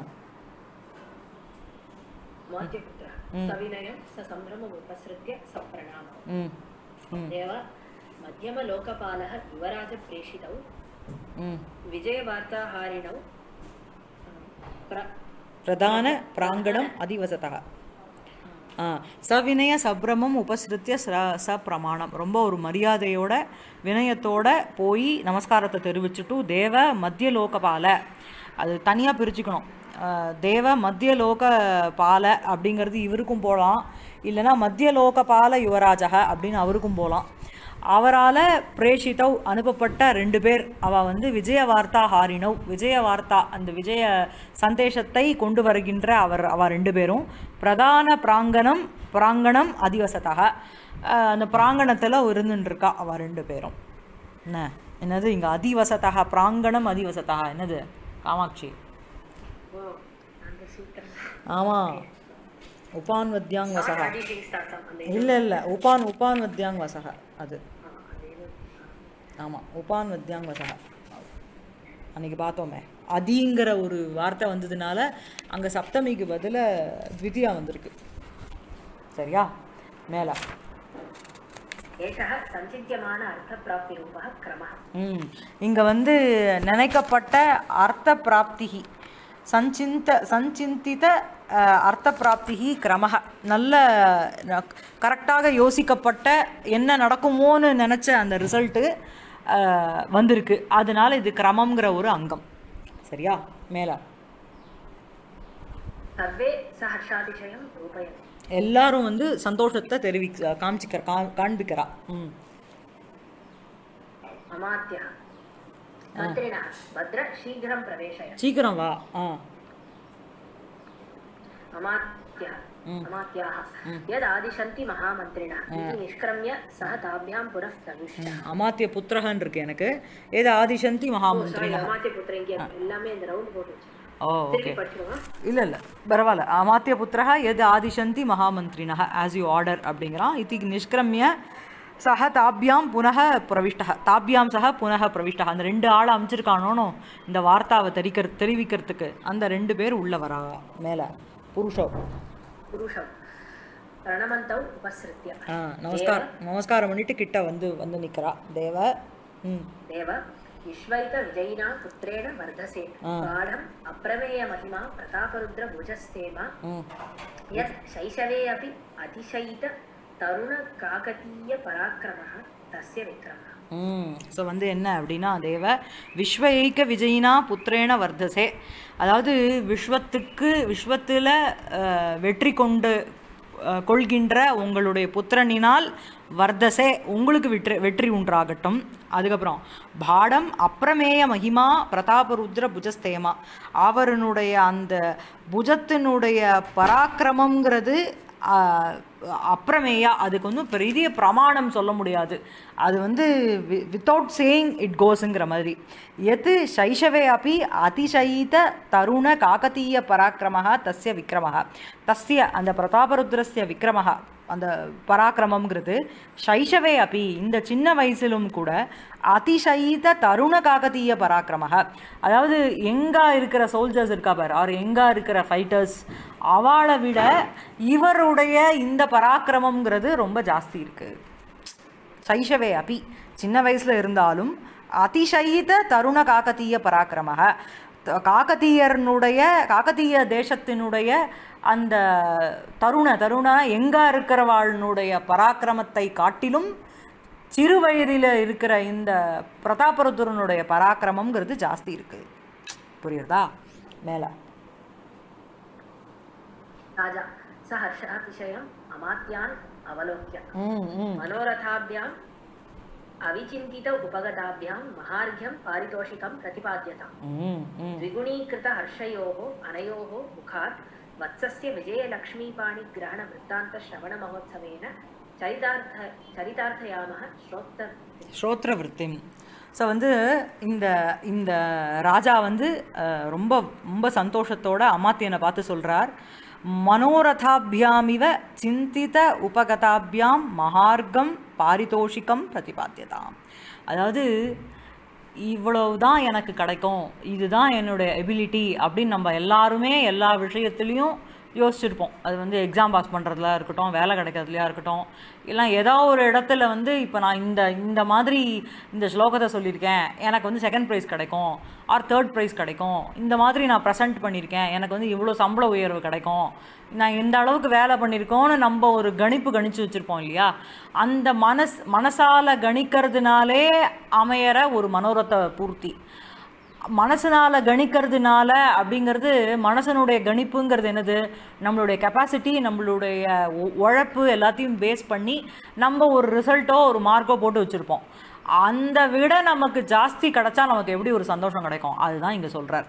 मात्यपुत्रः सविनयं ससम्भ्रममुपसृत्य सप्रणामः ம் ம் देव मध्यमलोकपालः युवराजप्रेषितौ ம் विजयवार्ताहारिणौ प्र பிரதான பிராங்கணம் அதிவசதா ஆ சவினய சப்ரமம் உபசிருத்திய ச ச பிரமாணம் ரொம்ப ஒரு மரியாதையோட வினயத்தோட போய் நமஸ்காரத்தை தெரிவிச்சுட்டு தேவ மத்திய லோகபால அது தனியாக பிரிச்சுக்கணும் ஆ, தேவ மத்திய லோக பால அப்படிங்கிறது இவருக்கும் போகலாம் இல்லைன்னா மத்திய லோகபால யுவராஜக அப்படின்னு அவருக்கும் போகலாம் அவரால் பிரேஷிதவ் அனுப்பப்பட்ட ரெண்டு பேர் அவ வந்து விஜய வார்த்தா ஹாரினவ் விஜய வார்த்தா அந்த விஜய சந்தேஷத்தை கொண்டு வருகின்ற அவர் அவ ரெண்டு பேரும் பிரதான பிராங்கணம் பிராங்கணம் அதிவசதாக அந்த பிராங்கணத்தில் இருந்துருக்கா அவ ரெண்டு பேரும் என்ன என்னது இங்கே அதிவசதாக பிராங்கணம் அதிவசதாக என்னது காமாட்சி ओ அந்த சூத்திரம் ஆமாம் உபான் வத்யாங் வசகா ஆடிட்டிங் ஸ்டார்ட்ஸ் அந்த இல்லை இல்லை உபான் உபான் வத்யாங் வசகா அது ஆ, அந்த இது ஆமாம் உபான் வத்யாங் வசகா அன்னைக்கு பார்த்தோமே அதிங்கிற ஒரு வார்த்தை வந்ததுனால அங்கே சப்தமிக்கு பதில த்விதியா வந்திருக்கு சரியா மேலே ஏஷः சஞ்சித்தியமான அர்த்தப்பிராப்திரூபः क्रमः ம் இங்கே வந்து நினைக்கப்பட்ட அர்த்த பிராப்திகி சஞ்சிந்த சஞ்சிந்தித அஹ், அர்த்த பிராப்திகி கிரமக நல்ல கரெக்டாக யோசிக்கப்பட்ட என்ன நடக்குமோன்னு நினச்ச அந்த ரிசல்ட்டு வந்திருக்கு அதனால இது கிரமங்கிற ஒரு அங்கம் சரியா மேலே சர்வே சஹர்ஷாதிசயம் ரூபயன் எல்லாரும் வந்து சந்தோஷத்தை தெரிவி காமிச்சிக்கிற கா காண்பிக்கிறா ம் அமாத்தியः மந்திரிணः भद्र शीघ्रं प्रवेशय சீக்கிரம் வா ஆ अमात्यः अमात्याः यद् आदिशन्ति महामन्त्रिणः इति निष्क्रम्य सः ताभ्यां पुनः प्रविष्टः அமாத்திய புத்திரகன் இருக்கு எனக்கு ஏது ஆதிசந்தி சாரி மகாமந்திரினா அமாத்திய புத்திரன் இங்கே எல்லாமே இந்த ரவுண்ட் போட்டு வச்சு ஓ ஓகே திருப்பி படிச்சிருவா இல்லை இல்லை பரவாயில்ல அமாத்திய புத்திரः எது ஆதிசந்தி மகாமந்திரினः ஆஸ் யூ ஆர்டர் அப்படிங்கிறான் இது நிஷ்கிரமிய சக தாபியாம் புனக பிரவிஷ்டः தாபியாம் சக புனக பிரவிஷ்டः அந்த ரெண்டு ஆளை அமைச்சிருக்கானோனோ இந்த வார்த்தாவை தெரிக்கிற தெரிவிக்கிறதுக்கு அந்த ரெண்டு பேர் உள்ள வரா மேலே புருஷோ पुरुषं प्रणमन्तौ उपसृत्य ஆ நமஸ்கார் நமஸ்காரம் பண்ணிட்டு கிட்ட வந்து வந்து நிற்கிறா தேவ ம் देव विश्वैकविजयिना पुत्रेण वर्धसे गाढम् अप्रमेयमहिमा प्रतापरुद्रभुजस्तेम ம் यत् शैशवे अपि अतिशयित तरुणकाकतीयपराक्रमः तस्य विक्रमः ம் ஸோ வந்து என்ன அப்படின்னா தேவ விஸ்வ ஏக விஜயினா புத்திரேன வர்த்தசே அதாவது விஸ்வத்துக்கு விஸ்வத்தில் வெற்றி கொண்டு அஹ், கொள்கின்ற உங்களுடைய புத்திரனினால் வர்த்தசே உங்களுக்கு வெற்றி வெற்றி உண்டாகட்டும் அதுக்கப்புறம் பாடம் அப்பிரமேய மகிமா பிரதாபருத்ர புஜஸ்தேமா அவருடைய அந்த புஜத்தினுடைய பராக்கிரமங்கிறது ஆஹ், அப்புறமேயா அதுக்கு வந்து பெரிய பிரமாணம் சொல்ல முடியாது அது வந்து வித்தவுட் சேயிங் இட் கோஸுங்கிற மாதிரி எது சைஷவே அப்பி அதிசயித தருண காக்கத்தீய பராக்கிரமः தஸ்ய விக்ரமः தஸ்ய அந்த பிரதாபருத்ரஸ்ய விக்ரமः அந்த பராக்கிரமம்ங்கிறது சைஷவே அப்பி இந்த சின்ன வயசிலும் கூட அதிசயித தருண காகதீய பராக்கிரமக அதாவது எங்கா இருக்கிற சோல்ஜர்ஸ் இருக்கா பாரு ஆர் எங்கா இருக்கிற ஃபைட்டர்ஸ் அவளை விட இவருடைய இந்த பராக்கிரமம்ங்கிறது ரொம்ப ஜாஸ்தி இருக்கு சைஷவே அப்பி சின்ன வயசுல இருந்தாலும் அதிசயித தருண காக்கத்தீய பராக்கிரமக த- காக்கத்தீயர்னுடைய காக்கத்தீய தேசத்தினுடைய அந்த தருண தருண எங்கா இருக்கிறவாளுடைய பராக்கிரமத்தை காட்டிலும் சிறு வயதில் இருக்கிற இந்த பிரதாபருத்ரனுடைய பராக்கிரமம்ங்கிறது ஜாஸ்தி இருக்குது புரியுறதா மேலே राजा स हर्षातिशयम् अमात्यान् अवलोक्य ம் ம் मनोरथाभ्याम् अविचिन्तित उपगताभ्यां महार्घ्यं पारितोषिकं प्रतिपाद्यताम् ம் ம் द्विगुणीकृतहर्षयोः अनयोः मुखात् वत्सस्य विजयलक्ष्मीपाणिग्रहणवृत्तान्तश्रवणमहोत्सवेन चरितार्थ चरितार्थयामः श्रोत्त ஸ்ரோத்ரவிருத்திம் ஸோ வந்து இந்த இந்த ராஜா வந்து அஹ், ரொம்ப ரொம்ப சந்தோஷத்தோட அமாத்தியனை பார்த்து சொல்கிறார் மனோரதாபியாமிவ சிந்தித உபகதாபியாம் மகார்க்கம் பாரிதோஷிகம் பிரதிபாத்தியதாம் அதாவது இவ்வளவுதான் எனக்கு கிடைக்கும் இதுதான் என்னுடைய எபிலிட்டி அப்படின்னு நம்ம எல்லாருமே எல்லா விஷயத்துலேயும் யோசிச்சிருப்போம் அது வந்து எக்ஸாம் பாஸ் பண்ணுறதுல இருக்கட்டும் வேலை கிடைக்கிறதுலையா இருக்கட்டும் இல்லை ஏதோ ஒரு இடத்துல வந்து இப்போ நான் இந்த இந்த மாதிரி இந்த ஸ்லோகத்தை சொல்லியிருக்கேன் எனக்கு வந்து செகண்ட் ப்ரைஸ் கிடைக்கும் ஆர் தேர்ட் ப்ரைஸ் கிடைக்கும் இந்த மாதிரி நான் ப்ரெசென்ட் பண்ணியிருக்கேன் எனக்கு வந்து இவ்வளோ சம்பள உயர்வு கிடைக்கும் நான் எந்த அளவுக்கு வேலை பண்ணியிருக்கோன்னு நம்ம ஒரு கணிப்பு கணிச்சு வச்சுருப்போம் இல்லையா அந்த மனஸ் மனசால கணிக்கிறதுனாலே அமையற ஒரு மனோரத்த பூர்த்தி மனசனால கணிக்கிறதுனால அப்படிங்கிறது மனசனுடைய கணிப்புங்கிறது என்னது நம்மளுடைய கெப்பாசிட்டி நம்மளுடைய உ- உழைப்பு எல்லாத்தையும் பேஸ் பண்ணி நம்ம ஒரு ரிசல்ட்டோ ஒரு மார்க்கோ போட்டு வச்சுருப்போம் அந்த விட நமக்கு ஜாஸ்தி கிடைச்சா நமக்கு எப்படி ஒரு சந்தோஷம் கிடைக்கும் அதுதான் இங்கே சொல்கிறார்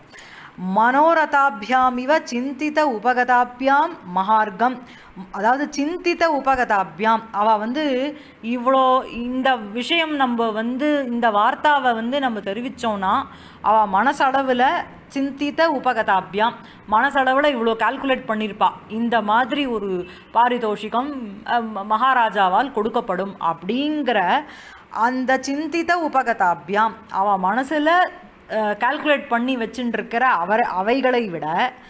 மனோரதாபியாம் இவ சிந்தித உபகதாபியாம் மகார்க்கம் அதாவது சிந்தித உபகதாபியாம் அவ வந்து இவ்வளோ இந்த விஷயம் நம்ம வந்து இந்த வார்த்தாவை வந்து நம்ம தெரிவித்தோன்னா அவ மனசளவில் சிந்தித்த உபகதாபியாம் மனசளவில் இவ்வளோ கால்குலேட் பண்ணியிருப்பா இந்த மாதிரி ஒரு பாரிதோஷிகம் அஹ், ம- மகாராஜாவால் கொடுக்கப்படும் அப்படிங்கிற அந்த சிந்தித்த உபகதாபியாம் அவ மனசில் கால்குலேட் பண்ணி வச்சுட்டு இருக்கிற அவர் அவைகளை விட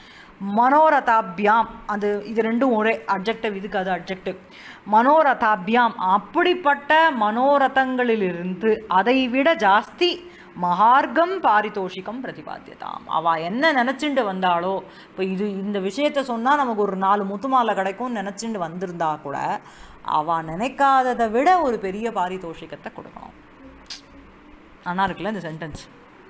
மனோரதாபியாம் அது இது ரெண்டும் ஒரே அப்ஜெக்டிவ் இதுக்கு அது அப்ஜெக்டிவ் மனோரதாபியாம் அப்படிப்பட்ட மனோரதங்களிலிருந்து அதை விட ஜாஸ்தி மகார்க்கம் பாரிதோஷிகம் பிரதிபாத்தியதாம் அவ என்ன நினச்சிண்டு வந்தாளோ இப்போ இது இந்த விஷயத்த சொன்னால் நமக்கு ஒரு நாலு முத்துமாலை கிடைக்கும்னு நினச்சிண்டு வந்திருந்தா கூட அவ நினைக்காததை விட ஒரு பெரிய பாரிதோஷிகத்தை கொடுக்கணும் நல்லா இருக்குல்ல இந்த சென்டென்ஸ்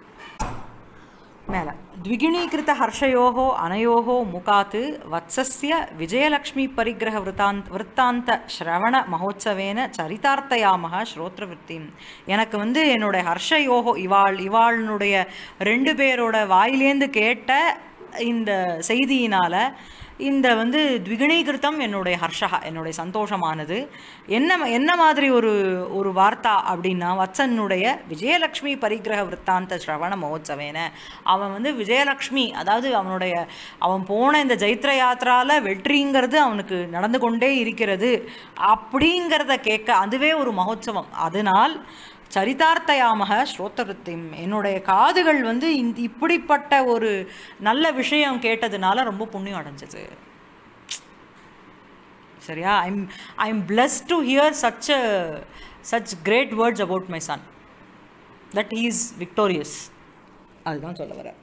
மேல द्विगुणीकृत हर्षयोः अनयोः मुखात् वत्सस्य विजयलक्ष्मी परिग्रह वृत्तान्त वृत्तान्त श्रवण மகோத்சவேன சரிதார்த்தையாமக ஸ்ரோத்ரவృత్తిம் எனக்கு வந்து என்னுடைய ஹர்ஷயோகோ இவாள் இவாளுடைய ரெண்டு பேரோட வாயிலேந்து கேட்ட இந்த செய்தியினால இந்த வந்து த்விகுணீகிருத்தம் என்னுடைய ஹர்ஷா என்னுடைய சந்தோஷமானது என்ன என்ன மாதிரி ஒரு ஒரு வார்த்தா அப்படின்னா வத்சனுடைய விஜயலக்ஷ்மி பரிகிரக விற்த்தாந்த ஸ்ரவண மகோத்சவேன அவன் வந்து விஜயலக்ஷ்மி அதாவது அவனுடைய அவன் போன இந்த ஜைத்ர யாத்ரால வெற்றிங்கிறது அவனுக்கு நடந்து கொண்டே இருக்கிறது அப்படிங்கிறத கேட்க அதுவே ஒரு மகோத்சவம் அதனால் சரிதார்த்தையாமக ஸ்ரோத்தவృత్తిம் என்னுடைய காதுகள் வந்து இந்த இப்படிப்பட்ட ஒரு நல்ல விஷயம் கேட்டதுனால ரொம்ப புண்ணியம் அடைஞ்சது சரியா I'm I am bless to hear such such great words about my son that is victorious அதுதான் சொல்ல வர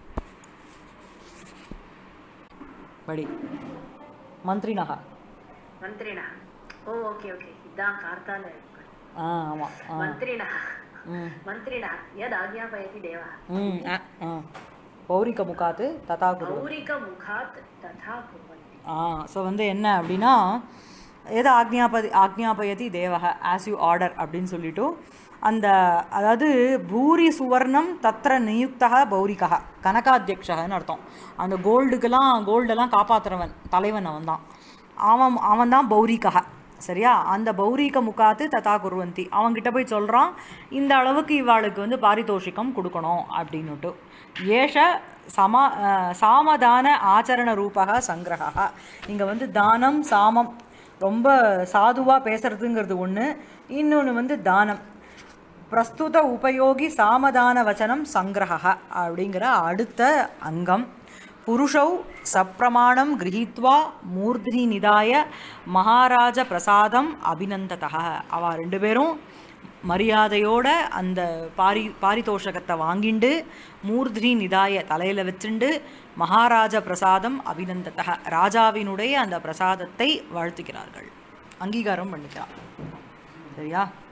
படி மந்திரினகா மந்திரிணா ஓ ஓகே ஓகே இதான் கார்த்தால ஆ ஆமாம் ஆ மந்திரிணா ம் மந்திரிணா யத் ஆக்ஞாபயதி தேவா ம் ஆ ஆ பௌரிக முகாத்து ததா குரு கௌரிக முகாத் ததா குர்வந்தி ஆ ஸோ வந்து என்ன அப்படின்னா எது ஆக்ஞாபதி ஆக்ஞாபயதி தேவக ஆஸ் யூ ஆர்டர் அப்படின்னு சொல்லிட்டு அந்த அதாவது பூரி சுவர்ணம் தத்திர நியுக்தக பௌரிகா கனகாத்தியக்ஷகன்னு அர்த்தம் அந்த கோல்டுக்கெல்லாம் கோல்டெல்லாம் காப்பாற்றுறவன் தலைவன் அவன் தான் அவன் அவன் தான் பௌரிகா சரியா அந்த பௌரீக முகாத்து ததா குருவந்தி அவன்கிட்ட போய் சொல்கிறான் இந்த அளவுக்கு இவாளுக்கு வந்து பாரிதோஷிகம் கொடுக்கணும் அப்படின்னுட்டு ஏஷ சமா அஹ், சாமதான ஆச்சரண ரூபக சங்கிரகா இங்கே வந்து தானம் சாமம் ரொம்ப சாதுவாக பேசுறதுங்கிறது ஒன்று இன்னொன்று வந்து தானம் பிரஸ்துத உபயோகி சாமதான வச்சனம் சங்கிரக அப்படிங்கிற அடுத்த அங்கம் புருஷௌ சப்பிரமாணம் கிரகித்வா மூர்த்தி நிதாய மகாராஜ பிரசாதம் அபிநந்ததः அவ ரெண்டு பேரும் மரியாதையோட அந்த பாரி பாரிதோஷகத்தை வாங்கிண்டு மூர்த்தி நிதாய தலையில் வச்சுண்டு மகாராஜ பிரசாதம் அபிநந்ததः ராஜாவினுடைய அந்த பிரசாதத்தை வாழ்த்துகிறார்கள் அங்கீகாரம் பண்ணிக்கிறார் சரியா